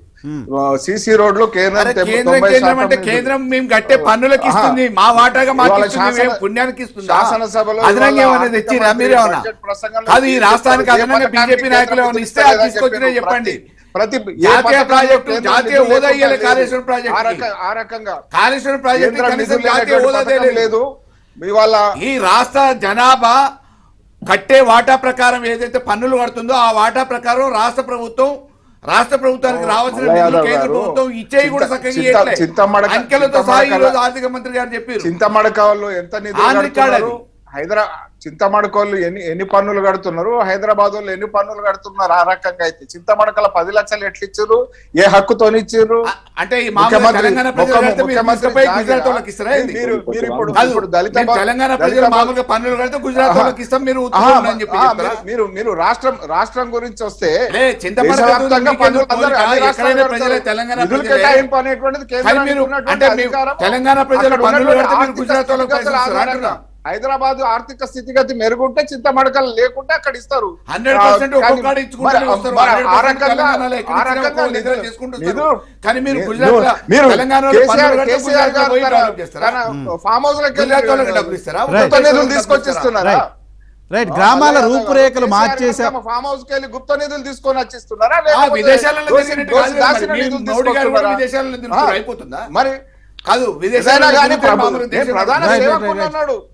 సిసి రోడ్లు కేంద్రం అరే తెం- కేంద్రం తొంభై కేంద్రం శాతం అంటే నిధులు. కేంద్రం మేము కట్టే పన్నులకి ఇస్తుంది మా వాటాగా మాకు ఇవాళ ఇస్తుంది, శాసన- మేము పుణ్యానికి ఇస్తుంది శాసనసభలో అదనంగా ఇవాళ ఏమైనా ఆర్థిక తెచ్చిరా మంత్రి మీరు ఏమన్నా బడ్జెట్ ప్రసంగంలో కాదు ఈ ఏం రాష్ట్రానికి చెప్పారు? అదనంగా ఏ పథకానికి బీజేపీ నాయకులు కేంద్రం ఏమైనా ఇస్తే అది ఇస్తలేదని తీసుకొచ్చినా చెప్పారు. చెప్పండి ప్రతి ఏ జాతీయ పథకంలో ప్రాజెక్టు, కేంద్రం జాతీయ నిధులు హోదా ఇయ్యాలి లేకుండా కాళేశ్వరం లేదు. ప్రాజెక్టుకి. ఆ రక- ఆ రకంగా కాళేశ్వరం ప్రాజెక్టు కేంద్రం కనీసం నిధులు జాతీయ లేనటువంటి హోదా పథకం లేదు ఇవాళ ఈ రాష్ట్ర జనాభా కట్టే వాటా ప్రకారం ఏదైతే పన్నులు కడుతుందో ఆ వాటా ప్రకారం రాష్ట్ర ప్రభుత్వం రాష్ట్ర ప్రభుత్వానికి రావాల్సిన మల్ల నిధులు యాదవ్ కేంద్ర గారు, ప్రభుత్వం ఇచ్చేవి కూడా చింత- చక్కగా చింత- ఇయ్యట్లే. చింతమడక- అంకెలతో సహా ఈ చింతమడకల- రోజు ఆర్థిక మంత్రి గారు చెప్పారు చింతమడక వాళ్ళు ఎంత నిధులు ఆంధ్ర కార్డ్ కడుతున్నారు హైదరా చింతమడక వాళ్ళు ఎన్ని ఎన్ని పన్నులు కడుతున్నారు హైదరాబాద్ వాళ్ళు ఎన్ని పన్నులు కడుతున్నారు ఆ రకంగా అయితే చింతమడకల పది లక్షలు ఎట్లా ఇచ్చారు ఏ హక్కుతోని ఇచ్చారు అ- అంటే ఈ మామూలు ముఖ్యమంత్రి- తెలంగాణ ప్రజలు ముఖ్య- కడితే మీరు ముఖ్యమంత్రి తీసుకుపోయి జాగిరా. గుజరాత్ వాళ్ళకి ఇస్తారా ఏంది? మీరు మీరు ఇప్పుడు కాదు, ఇప్పుడు దళిత మేము బ- తెలంగాణ దళిత ప్రజలు బ- మామూలుగా పన్నులు కడితే గుజరాత్ వాళ్ళకి ఇస్తాం మీరు ఆహా, ఉత్తరం అని చెప్పి ఆహా, చెప్తారా? మీరు మీరు రాష్ట్రం రాష్ట్రం గురించి వస్తే లే, చింతమడక దేశవ్యాప్తంగా మీకెందుకు పన్నులు పోలిక? అందరూ అన్ని ఎక్కడైనా రాష్ట్రాలు ప్రజలే, కడతారు. తెలంగాణ నిధులు ప్రజలే. కేటాయింపు అనేటువంటిది కానీ కేంద్రానికి మీరు ఉన్నటువంటి అంటే మీ అధికారం. తెలంగాణ ప్రజలు అక్కడ పన్నులు ఉన్నటువంటి కడితే మీరు ఆర్థిక గుజరాత్ వాళ్ళకి స్థితిగతుల పైసలు ఇస్తారా ఆధారంగా అంటున్నా? హైదరాబాద్ ఆర్థిక స్థితిగతి మెరుగుంటే చింతమడకలు లేకుంటే అక్కడ ఇస్తారు 100% ఆ, ఒక్కొక్కడు కానీ ఇచ్చుకుంటూనే మరి- వస్తారు. మరి ఆ 100% రకంగా తెలంగాణలో ఎక్కడ ఆ ఇచ్చినా రకంగా ఒక్కో నిధులు నిధులు- చేసుకుంటూ నిధులు- వస్తారు. కానీ మీరు మీరు- గుజరాత్లో- మీరు తెలంగాణలో కేసీఆర్ పన్నులు కడితే కేసీఆర్ గుజరాత్లో గారు పోయి తన- డెవలప్ చేస్తారా? తన ఫామ్ హౌస్ లకి గుజరాత్ వాళ్ళకి డబ్బులు ఇస్తారా? Right. గుప్త నిధులు డబ్బులు తీసుకొచ్చి ఇస్తారా? ఇస్తున్నారా రైట్ రైట్ గ్రామాల రూపురేఖలు మార్చేసా ఫామ్ హౌస్ కి వెళ్ళి గుప్త నిధులు తీసుకొని వచ్చిస్తున్నారా ఆ, లేకపోతే విదేశాలలో దోసి- తిరిగినట్టు దోసి కాదు కదా దాచిన మరి. మీ నిధులు మోడీ గారు కూడా తీసుకొస్తున్నారా? విదేశాలలో తిరుగుతారు. ఆ, అయిపోతుందా? మరి కాదు ఏదైనా విదేశాలలో కానీ తిరిగితే ప్రభు మామూలు నేను దేశం ప్రధాన Right, right, సేవకుడు right. అన్నాడు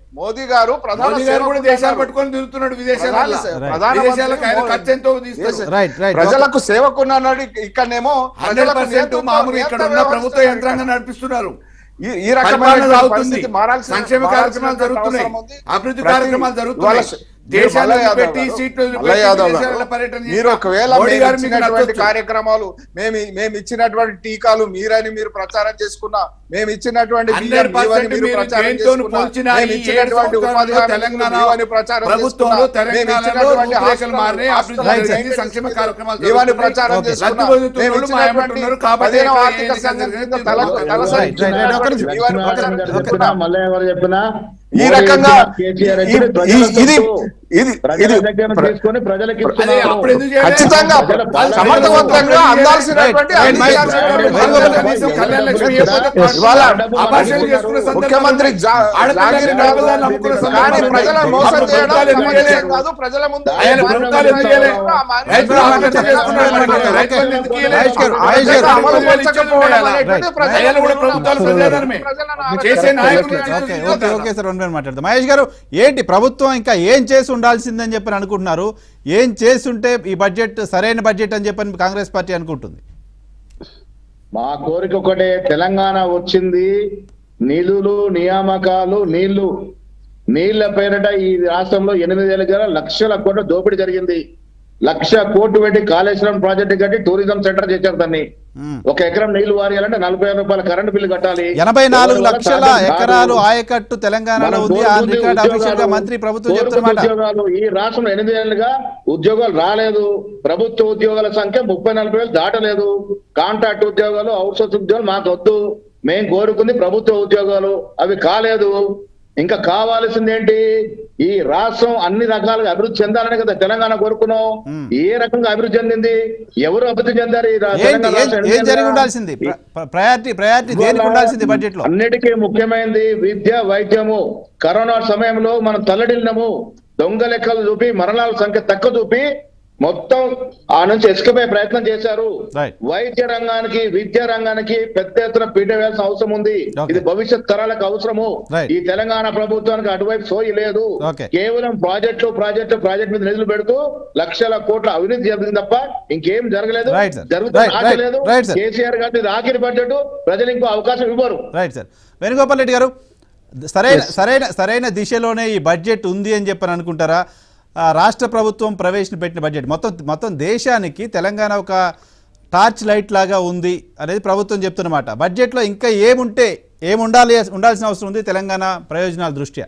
మోదీ గారు ప్రధాన మోదీ గారు కూడా సేవకుడు దేశాలు అన్నారు. పట్టుకొని తిరుగుతున్నాడు విదేశాలలో ప్రధాన సే- ప్రధానమంత్రి విదేశాలకు ఆయన మోదీ- ఖర్చు ఎంతో తీస్తారు Yes, రైట్ రైట్ ప్రజలకు సేవకున్నాడు ఇక్కడనేమో హండ్రెడ్ ప్రజలకు పర్సెంట్ నియంత్రణ- మామూలు ఇక్కడ ఉన్న నియంత్రణ ప్రభుత్వ వ్యవస్థ యంత్రాంగం నడిపిస్తున్నారు ఈ- ఈ రకమైన పరిపాలన సాగుతుంది పరిస్థితి మారాల్సిన- సంక్షేమ మారాల్సిన కార్యక్రమాలు జరుగుతున్నాయి అవసరం ఉంది. అభివృద్ధి ప్రతి- కార్యక్రమాలు జరుగుతున్నాయి ఇవాళ దేశాలను మల్లయ్య యాదవ్ పెట్టి గారు, సీట్లు మల్లయ్య యాదవ్ గారు, విదేశాల పర్యటన మీరు ఒకవేళ మోడీ మేము గారు మీకు ఇచ్చినటువంటి నచ్చొచ్చు. కార్యక్రమాలు మేము మేము ఇచ్చినటువంటి టీకాలు మీరని మీరు ప్రచారం చేసుకున్నా మేము ఇచ్చినటువంటి బియ్యం 100% మీవని మీరు మీరు ప్రచారం దేంతోను చేసుకున్నా, పోల్చినా మేము ఈ ఇచ్చినటువంటి ఏడు ఉపాధి సంవత్సరాల్లో హామీ తెలంగాణ మీవని ప్రచారం ప్రభుత్వంలో చేసుకున్నా, మేము తెలంగాణలో ఇచ్చినటువంటి రూపురేఖలు హాస్టల్- మారినాయి, హాస్టల్ అభివృద్ధి లైఫ్ జరిగింది, సైన్స్ సంక్షేమ మీద కార్యక్రమాలు మీవని జరుగుతున్నాయి. ప్రచారం ఓకే. చేసుకున్నా, లబ్ధి పొందుతున్న మేము వాళ్ళు ఇచ్చినటువంటి మాయమంటున్నారు కాబట్టి పదిహేనవ ఇక్కడ ఆర్థిక ఎన్నికలు సంఘం జరిగితే కింద తల- తెలుగు- తలసరి రైట్, రైట్, రైట్. ఒక్క నిమిషం. మీవని ప్రచారం గారు చేసుకున్నా. చెప్పినా మల్లయ్య గారు చెప్పినా ఈ మోడీ రకంగా ఇచ్చిన కేసీఆర్ ఈ- ఇచ్చిన ఈ- ప్రజల ఇది సొత్తు. ఇది ప్రజల ఇది దగ్గర ప్ర- తీసుకొని ప్రజలకు అదే ఇస్తున్నారు. అప్పుడు ఎందుకు చేయలేదు? ఖచ్చితంగా ప్రజల పాలన సమర్థవంతంగా అందాల్సినటువంటి రైట్, అన్ని రైట్, చేయాల్సినటువంటి రైట్, బాధ్యత రైట్, కనీసం కళ్యాణ లక్ష్మి Yes. ఇవ్వకపోతే ఇవాళ అభాషణ చేసుకునే సందర్భంలో ముఖ్యమంత్రి జా- ఆడపిల్లల్ని జాగీర్ నమ్ముకున్న కాదు. నమ్ముకున్న కానీ సందర్భంలో ప్రజలను మోసం అప్పుడు చేయడం ప్రభుత్వాలు ఎందుకు సమంజసం చేయలేదు? కాదు ప్రజల ముందు ఆయన ఏ ప్రభుత్వాలు ఎందుకు మాట్లాడాలో చేయలేదు? ఆ మాట్లాడాలో రైతులు ఆత్మహత్య ఆ చేసుకున్నారు మాట్లాడాలో మరి. రైతులను ఎందుకు చేయలేదు? మహేష్ గారు, ఆ మహేష్ రకంగా గారు. అమలు పరచకపోవడం అనేటువంటిది ప్రజల ప్రజలు కూడా ముందు ప్రభుత్వాలు ఉన్న ప్రజాధనమే. ప్రజలను చేసే నాయకులు okay okay okay sir one మాట్లాడదాం మహేష్ గారు ఏంటి ప్రభుత్వం ఇంకా ఏం చేసి ఉండాల్సిందని చెప్పని అనుకుంటున్నారు ఏం చేస్తుంటే ఈ బడ్జెట్ సరైన బడ్జెట్ అని చెప్పని కాంగ్రెస్ పార్టీ అనుకుంటుంది మా కోరిక ఒకటే తెలంగాణ వచ్చింది నిధులు నియామకాలు నీళ్లు నీళ్ల పేరిట ఈ రాష్ట్రంలో ఎనిమిదేళ్ళ గల లక్షల కోట్ల దోపిడీ జరిగింది లక్ష కోట్లు పెట్టి కాళేశ్వరం ప్రాజెక్టు కట్టి టూరిజం సెంటర్ చేశారు దాన్ని మ్మ్. ఒక ఎకరం నీళ్లు వారియాలంటే నలభై ఆరు రూపాయల కరెంటు బిల్లు కట్టాలి ఎనభై నాలుగు ఎవరి వల్ల లక్షల సాధ్యం కాదు. ఎకరాలు ఆయకట్టు తెలంగాణలో మనం ఉంది ఆ కోరుకుంది రికార్డ్ అఫీషియల్ గా ఉద్యోగాలు, మంత్రి ప్రభుత్వం కోరుకుంది చెప్తున్నమాట ఉద్యోగాలు ఈ రాష్ట్రంలో ఎనిమిది ఏళ్ళుగా ఉద్యోగాలు రాలేదు ప్రభుత్వ ఉద్యోగాల సంఖ్య ముప్పై నలభై వేలు దాటలేదు కాంట్రాక్ట్ ఉద్యోగాలు అవుట్సోర్స్ ఉద్యోగాలు మాకు వద్దు మేము కోరుకుంది ప్రభుత్వ ఉద్యోగాలు అవి కాలేదు ఇంకా కావాల్సింది ఏంటి ఈ రాష్ట్రం అన్ని రకాలుగా అభివృద్ధి చెందాలని కదా తెలంగాణ కోరుకున్నాం మ్మ్. ఏ రకంగా అభివృద్ధి చెందింది ఎవరు అభివృద్ధి చెందారు ఈ రా- ఏంటి తెలంగాణ ఏం- రాష్ట్రం ఏం జరిగి ఎనిమిదేళ్ళుగా? ఉండాల్సింది ప్రయారిటీ ప్రయారిటీ దేనికి ఉండాల్సింది బడ్జెట్ లో అన్నిటికీ ముఖ్యమైనది విద్య వైద్యము కరోనా సమయంలో మనం తల్లడిల్లినము దొంగ లెక్కలు చూపి మరణాల సంఖ్య తక్కువ చూపి మొత్తం ఆ నుంచి ఎసుకుపోయే ప్రయత్నం చేశారు Right. వైద్య రంగానికి విద్యా రంగానికి పెద్ద ఎత్తున పీట వేయాల్సిన అవసరం ఉంది Okay. ఇది భవిష్యత్ తరాలకు అవసరము Right. ఈ తెలంగాణ ప్రభుత్వానికి అటువైపు సోయి లేదు Okay. కేవలం ప్రాజెక్టులు ప్రాజెక్టు ప్రాజెక్ట్ మీద నిధులు పెడుతూ లక్షల కోట్ల అవినీతి జరిగింది తప్ప ఇంకేం జరగలేదు Right, sir. జరుగుతుంది Right, right, ఆగలేదు right, sir. కేసీఆర్ గారి ఆఖరి బడ్జెట్ ప్రజలు ఇంకో అవకాశం ఇవ్వరు రైట్ సార్ వేణుగోపాల్ రెడ్డి గారు సరైన సరైన సరైన దిశలోనే ఈ బడ్జెట్ ఉంది అని చెప్పని అనుకుంటారా ఆ, రాష్ట్ర ప్రభుత్వం ప్రవేశపెట్టిన బడ్జెట్ మొత్తం మొత్తం దేశానికి తెలంగాణ ఒక టార్చ్ లైట్ లాగా ఉంది అనేది ప్రభుత్వం చెప్తున్నమాట బడ్జెట్లో ఇంకా ఏముంటే ఏముండాలి ఉండాల్సిన అవసరం ఉంది తెలంగాణ ప్రయోజనాల దృష్ట్యా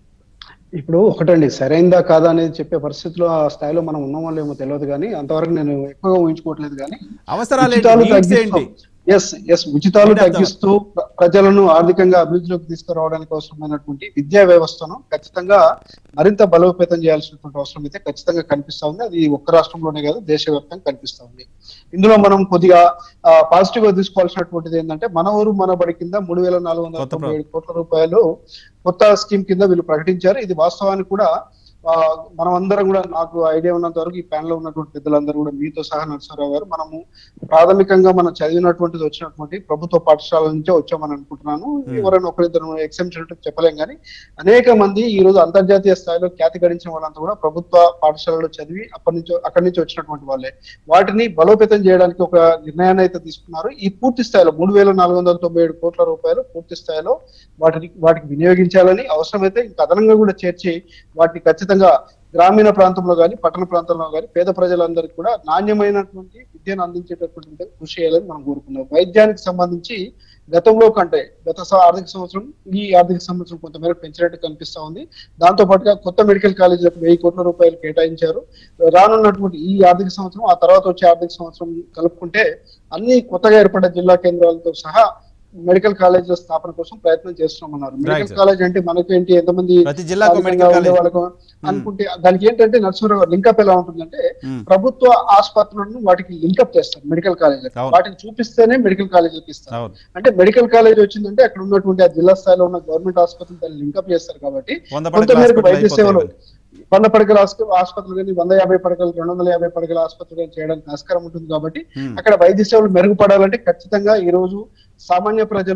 ఇప్పుడు ఒకటండి సరైందా కాదా అనేది చెప్పే పరిస్థితిలో ఆ స్థాయిలో మనం ఉన్నామో లేమో తెలియదు కానీ అంతవరకు నేను ఎక్కువగా ఊహించుకోవట్లేదు కానీ అవసరాలు ఏంటి? ఉచితాలు Needs తగ్గిస్తూ ఏంటి? ఎస్ ఎస్ ఉచితాలు Need of the- తగ్గిస్తూ ప్ర- ప్రజలను ఆర్థికంగా అభివృద్ధిలోకి తీసుకురావడానికి అవసరమైనటువంటి విద్యా వ్యవస్థను ఖచ్చితంగా మరింత బలోపేతం చేయాల్సినటువంటి అవసరం అయితే ఖచ్చితంగా కనిపిస్తా ఉంది అది ఒక్క రాష్ట్రంలోనే కాదు దేశవ్యాప్తంగా కనిపిస్తా ఉంది ఇందులో మనం కొద్దిగా పాజిటివ్ గా తీసుకోవాల్సినటువంటిది ఏంటంటే మన ఊరు మన బడి కింద మూడు వేల నాలుగు వందల కొత్త తొంభై ఏడు కోట్ల రూపాయలు కొత్త స్కీమ్ కింద వీళ్ళు ప్రకటించారు ఇది వాస్తవానికి కూడా ఆ, మనం అందరం కూడా నాకు ఐడియా ఉన్నంత వరకు ఈ ప్యాన్ లో ఉన్నటువంటి పెద్దలందరూ కూడా మీతో సహా నరసరావు గారు మనము ప్రాథమికంగా మనం చదివినటువంటిది వచ్చినటువంటి ప్రభుత్వ పాఠశాల నుంచే వచ్చామని అనుకుంటున్నాను ఎవరైనా ఒకరిద్దరు ఎక్సెంప్షన్ చెప్పలేం కానీ అనేక మంది ఈ రోజు అంతర్జాతీయ స్థాయిలో ఖ్యాతి గడించిన వాళ్ళంతా కూడా ప్రభుత్వ పాఠశాలలో చదివి అప్పటి నుంచి అక్కడి నుంచి వచ్చినటువంటి వాళ్ళే వాటిని బలోపేతం చేయడానికి ఒక నిర్ణయాన్ని అయితే తీసుకున్నారు ఈ పూర్తి స్థాయిలో మూడు వేల నాలుగు వందల తొంభై ఏడు కోట్ల రూపాయలు పూర్తి స్థాయిలో వాటిని వాటికి వినియోగించాలని అవసరమైతే ఇంకా అదనంగా కూడా చేర్చి వాటిని ఖచ్చితంగా గ్రామీణ ప్రాంతంలో కానీ పట్టణ ప్రాంతంలో కానీ పేద ప్రజలందరికీ కూడా నాణ్యమైనటువంటి విద్యను అందించేటటువంటి విధంగా కృషి చేయాలని మనం కోరుకున్నాం వైద్యానికి సంబంధించి గతంలో కంటే గత స- ఆర్థిక సంవత్సరం ఈ ఆర్థిక సంవత్సరం కొంతమేరకు పెంచినట్టు కనిపిస్తా ఉంది దాంతో పాటుగా కొత్త మెడికల్ కాలేజీలకు వెయ్యి కోట్ల రూపాయలు కేటాయించారు రానున్నటువంటి ఈ ఆర్థిక సంవత్సరం ఆ తర్వాత వచ్చే ఆర్థిక సంవత్సరం కలుపుకుంటే అన్ని కొత్తగా ఏర్పడ్డ జిల్లా కేంద్రాలతో సహా మెడికల్ కాలేజీల స్థాపన కోసం ప్రయత్నం చేస్తున్నామన్నారు Right, మెడికల్ sir. కాలేజ్ అంటే మనకేంటి ఎంతమంది ప్రతి జిల్లాకు స్థానికంగా మెడికల్ ఉండే కాలేజ్. వాళ్ళకు అనుకుంటే దానికి ఏంటంటే నరసింహరావు లింకప్ ఎలా ఉంటుందంటే మ్మ్. ప్రభుత్వ ఆసుపత్రులను వాటికి లింకప్ చేస్తారు మెడికల్ కాలేజ్ అవును. వాటిని చూపిస్తేనే మెడికల్ కాలేజీలకు ఇస్తారు అవును అంటే మెడికల్ కాలేజ్ వచ్చిందంటే అక్కడ ఉన్నటువంటి ఆ జిల్లా స్థాయిలో ఉన్న గవర్నమెంట్ ఆసుపత్రులు దాన్ని లింకప్ చేస్తారు కాబట్టి వంద పడకల కొంతమేరకు హాస్పిటల్ వైద్య సేవలు అయిపోతాయి వంద పడకల ఆస్ప- ఆసుపత్రులు కానీ వంద యాభై పడకలు రెండు వందల యాభై పడకల ఆసుపత్రులు కానీ చేయడానికి ఆస్కారం ఉంటుంది కాబట్టి మ్మ్. అక్కడ వైద్య సేవలు మెరుగుపడాలంటే ఖచ్చితంగా ఈ రోజు సామాన్య ప్రజలు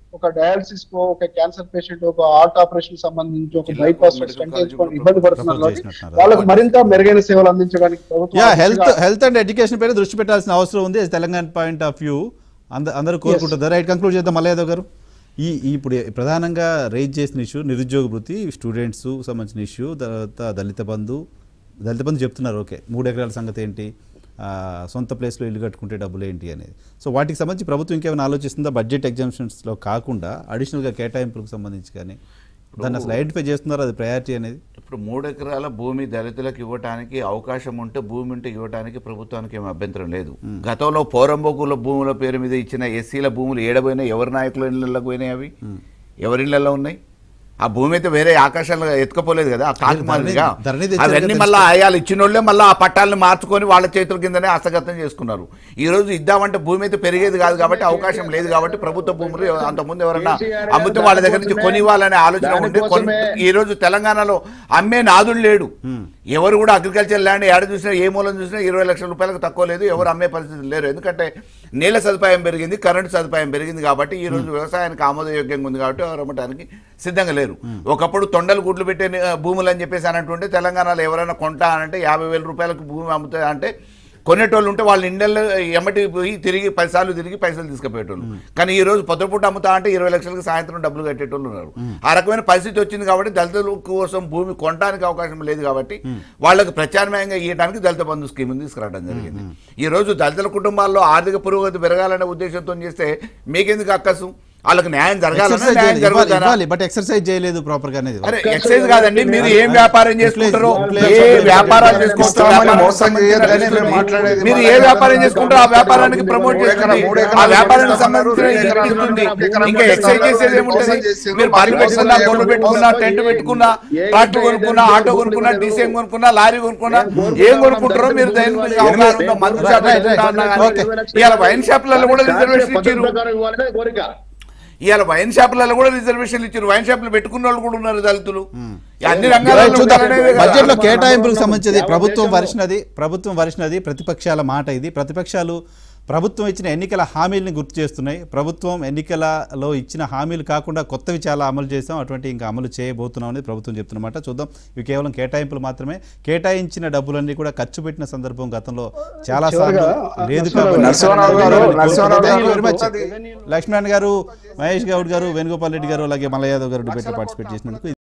ఒక డయాలసిస్ కో ఒక క్యాన్సర్ పేషెంట్ ఒక హార్ట్ ఆపరేషన్ సంబంధించి ఒక జిల్లా బైపాస్ మెడికల్ స్టంట్ కాలేజ్ చేయించుకొని కూడా ఇబ్బంది పడుతున్నారు ప్రపోజ్ కాబట్టి చేసినట్టున్నారు. వాళ్ళకు మరింత మెరుగైన సేవలు అందించడానికి ప్రభుత్వం యా హెల్త్ ఆలోచించగా- హెల్త్ అండ్ ఎడ్యుకేషన్ పైన దృష్టి పెట్టాల్సిన అవసరం ఉంది as Telangana point of view అంద అందరూ కోరుకుంటారు రైట్ కంక్లూడ్ చేద్దాం మల్లయాదవ్ గారు ఈ ఈ ఇప్పుడు ప్రధానంగా రేజ్ చేసిన ఇష్యూ నిరుద్యోగ వృత్తి స్టూడెంట్స్ సంబంధించిన ఇష్యూ తర్వాత దళిత బంధు దళిత బంధు చెప్తున్నారు ఓకే మూడు ఎకరాల సంగతి ఏంటి ఆ, సొంత ప్లేస్లో ఇల్లు కట్టుకుంటే డబ్బులు ఏంటి అనేది సో వాటికి సంబంధించి ప్రభుత్వం ఇంకేమైనా ఆలోచిస్తుందా బడ్జెట్ ఎగ్జామ్షన్స్లో కాకుండా అడిషనల్గా కేటాయింపులకు సంబంధించి కానీ దాన్ని అసలు ఐడెంటిఫై చేస్తున్నారా అది ప్రయారిటీ అనేది ఇప్పుడు మూడు ఎకరాల భూమి దళితులకు ఇవ్వటానికి అవకాశం ఉంటే భూమి ఉంటే ఇవ్వటానికి ప్రభుత్వానికి ఏం అభ్యంతరం లేదు గతంలో పోరంబోకుల భూముల పేరు మీద ఇచ్చిన ఎస్సీల భూములు ఏడపోయినాయి ఎవరి నాయకుల ఇళ్ళకి పోయినాయి అవి ఎవరి ఇళ్లలో ఉన్నాయి ఆ భూమి అయితే వేరే ఆకాశాలు ఎత్తుకపోలేదు కదా ఆ కాకి మాదిరిగా ధరణి- ధరణి తెచ్చారు అవన్నీ కదా మళ్ళీ ఆయాలు ఇచ్చిన వాళ్ళే మళ్ళీ ఆ పట్టాలను మార్చుకొని వాళ్ళ చేతుల కిందనే హస్తగతం చేసుకున్నారు ఈ రోజు ఇద్దామంటే భూమి అయితే పెరిగేది కాదు కాబట్టి అవకాశం లేదు కాబట్టి ప్రభుత్వ భూములు అంతకుముందు ఎవరన్నా కేసీఆర్ అమ్మితే వాళ్ళ దగ్గర నుంచి దానికోసమే- కొనివ్వాలనే ఆలోచన ఉండే కొన్- దానికోసమే- ఈ రోజు తెలంగాణలో అమ్మే నాదుడు లేడు ఎవరు కూడా అగ్రికల్చర్ ల్యాండ్ ఏడ చూసినా ఏ మూలం చూసినా ఇరవై లక్షల రూపాయలకు తక్కువ లేదు ఎవరు అమ్మే పరిస్థితి లేరు ఎందుకంటే నీళ్ళ సదుపాయం పెరిగింది కరెంటు సదుపాయం పెరిగింది కాబట్టి ఈ రోజు వ్యవసాయానికి ఆమోదయోగ్యంగా ఉంది కాబట్టి ఎవరు అమ్మటానికి సిద్ధంగా లేరు ఒకప్పుడు తొండలు గుడ్లు పెట్టే ని- భూములు అని చెప్పేసి అన్నట్టుంటే తెలంగాణలో ఎవరైనా కొంటా అంటే యాభై వేల రూపాయలకు భూమి అమ్ముతా అంటే కొనేటోళ్ళు ఉంటే వాళ్ళ ఇండల్లో ఎమ్మటి పోయి తిరిగి పది సార్లు తిరిగి పైసలు తీసుకుపోయేటోళ్ళు కానీ ఈ రోజు పొద్దుపూట అమ్ముతా అంటే ఇరవై లక్షలకు సాయంత్రం డబ్బులు కట్టేటోళ్ళు ఉన్నారు ఆ రకమైన పరిస్థితి వచ్చింది కాబట్టి దళితుల కోసం భూమి కొనడానికి అవకాశం లేదు కాబట్టి వాళ్ళకి ప్రత్యామ్నాయంగా ఇవ్వడానికి దళిత బంధు స్కీమ్ తీసుకురావడం జరిగింది ఈ రోజు దళితుల కుటుంబాల్లో ఆర్థిక పురోగతి పెరగాలనే ఉద్దేశంతో చేస్తే మీకెందుకు అక్కసు వాళ్ళకి న్యాయం జరగాలన్నా ఎక్సర్సైజ్ న్యాయం చేయాలి, ఇవ్వాలి, జరుగుతారా ఇవ్వాలి బట్ ఎక్సర్సైజ్ చేయలేదు ప్రాపర్ గా అనేది అరే ఎక్సైజ్ కాదండి మీరు ఏం వ్యాపారం చేసుకుంటారో Place- ఏ వ్యాపారం చేసుకుంటారో ఇస్తామని వ్యాపారం మోసం చేయొద్దని మేము మాట్లాడేది మీరు ఏ మాట్లాడేది వ్యాపారం చేసుకుంటారో ఆ వ్యాపారానికి ప్రమోట్ మూడు ఎకరా- చేస్తుంది మూడు ఆ ఎకరాలు వ్యాపారానికి ఇస్తామన్నారు, సంబంధించిన రెండు ఎకరాలు ఇస్తుంది రెండు ఎకరాలు ఇంకా ఎక్సైజ్ చేసేది ఏముంటుంది మోసం చేసిండ్రు, మీరు బళ్ళు మోసం పెట్టుకున్నా చేయకుండా గొర్రెలు పెట్టుకున్నా మోసం టెంట్ ఏ- పెట్టుకున్నా ఏ- ట్రాక్టర్ ఏ- కొనుక్కున్నా ఏ- ఆటో ఏ- కొనుక్కున్నా ఏ- డీసీఎం కొనుక్కున్నా లారీ కొనుక్కున్నా ఏ- ఏం కొనుక్కుంటారో మీరు దాని మీద అవగాహన ఉందో మందు షాప్ Right, right, పెట్టుకుంటా అన్నా కానీ okay. ఇవాళ వైన్ షాపులలో కూడా రిజర్వేషన్ ఇచ్చారు ప్రకారం ఇవ్వాలనే కోరిక ఇవాళ వైన్ షాపులలో కూడా రిజర్వేషన్లు ఇచ్చారు వైన్ షాపులు పెట్టుకున్న వాళ్ళు కూడా ఉన్నారు దళితులు ఈ అన్ని Right, రంగాలలో చూద్దాం ఉండాలనేదే కదా. బడ్జెట్ లో కేటాయింపులకు మనం సంబంధించి యావత్ ప్రభుత్వం దేశంలో- వరిసినది ప్రభుత్వం వరిసినది ప్రతిపక్షాల మాట ఇది ప్రతిపక్షాలు ప్రభుత్వం ఇచ్చిన ఎన్నికల హామీలను గుర్తు చేస్తున్నాయి ప్రభుత్వం ఎన్నికలలో ఇచ్చిన హామీలు కాకుండా కొత్తవి చాలా అమలు చేసాం అటువంటి ఇంకా అమలు చేయబోతున్నాం అనేది ప్రభుత్వం చెప్తున్నమాట చూద్దాం ఇవి కేవలం కేటాయింపులు మాత్రమే కేటాయించిన డబ్బులన్నీ కూడా ఖర్చు పెట్టిన సందర్భం గతంలో చాలా సార్లు చివరగా, లేదు నరసింహారావు నరసింహారావు గారు, నరసింహారావు Thank you గారు, very much. అది- లక్ష్మణ్ గారు మహేష్ గౌడ్ గారు వేణుగోపాల్ రెడ్డి గారు అలాగే మల్ల యాదవ్ గారు డిబేట్లో పార్టిసిపేట్ చేసినందుకు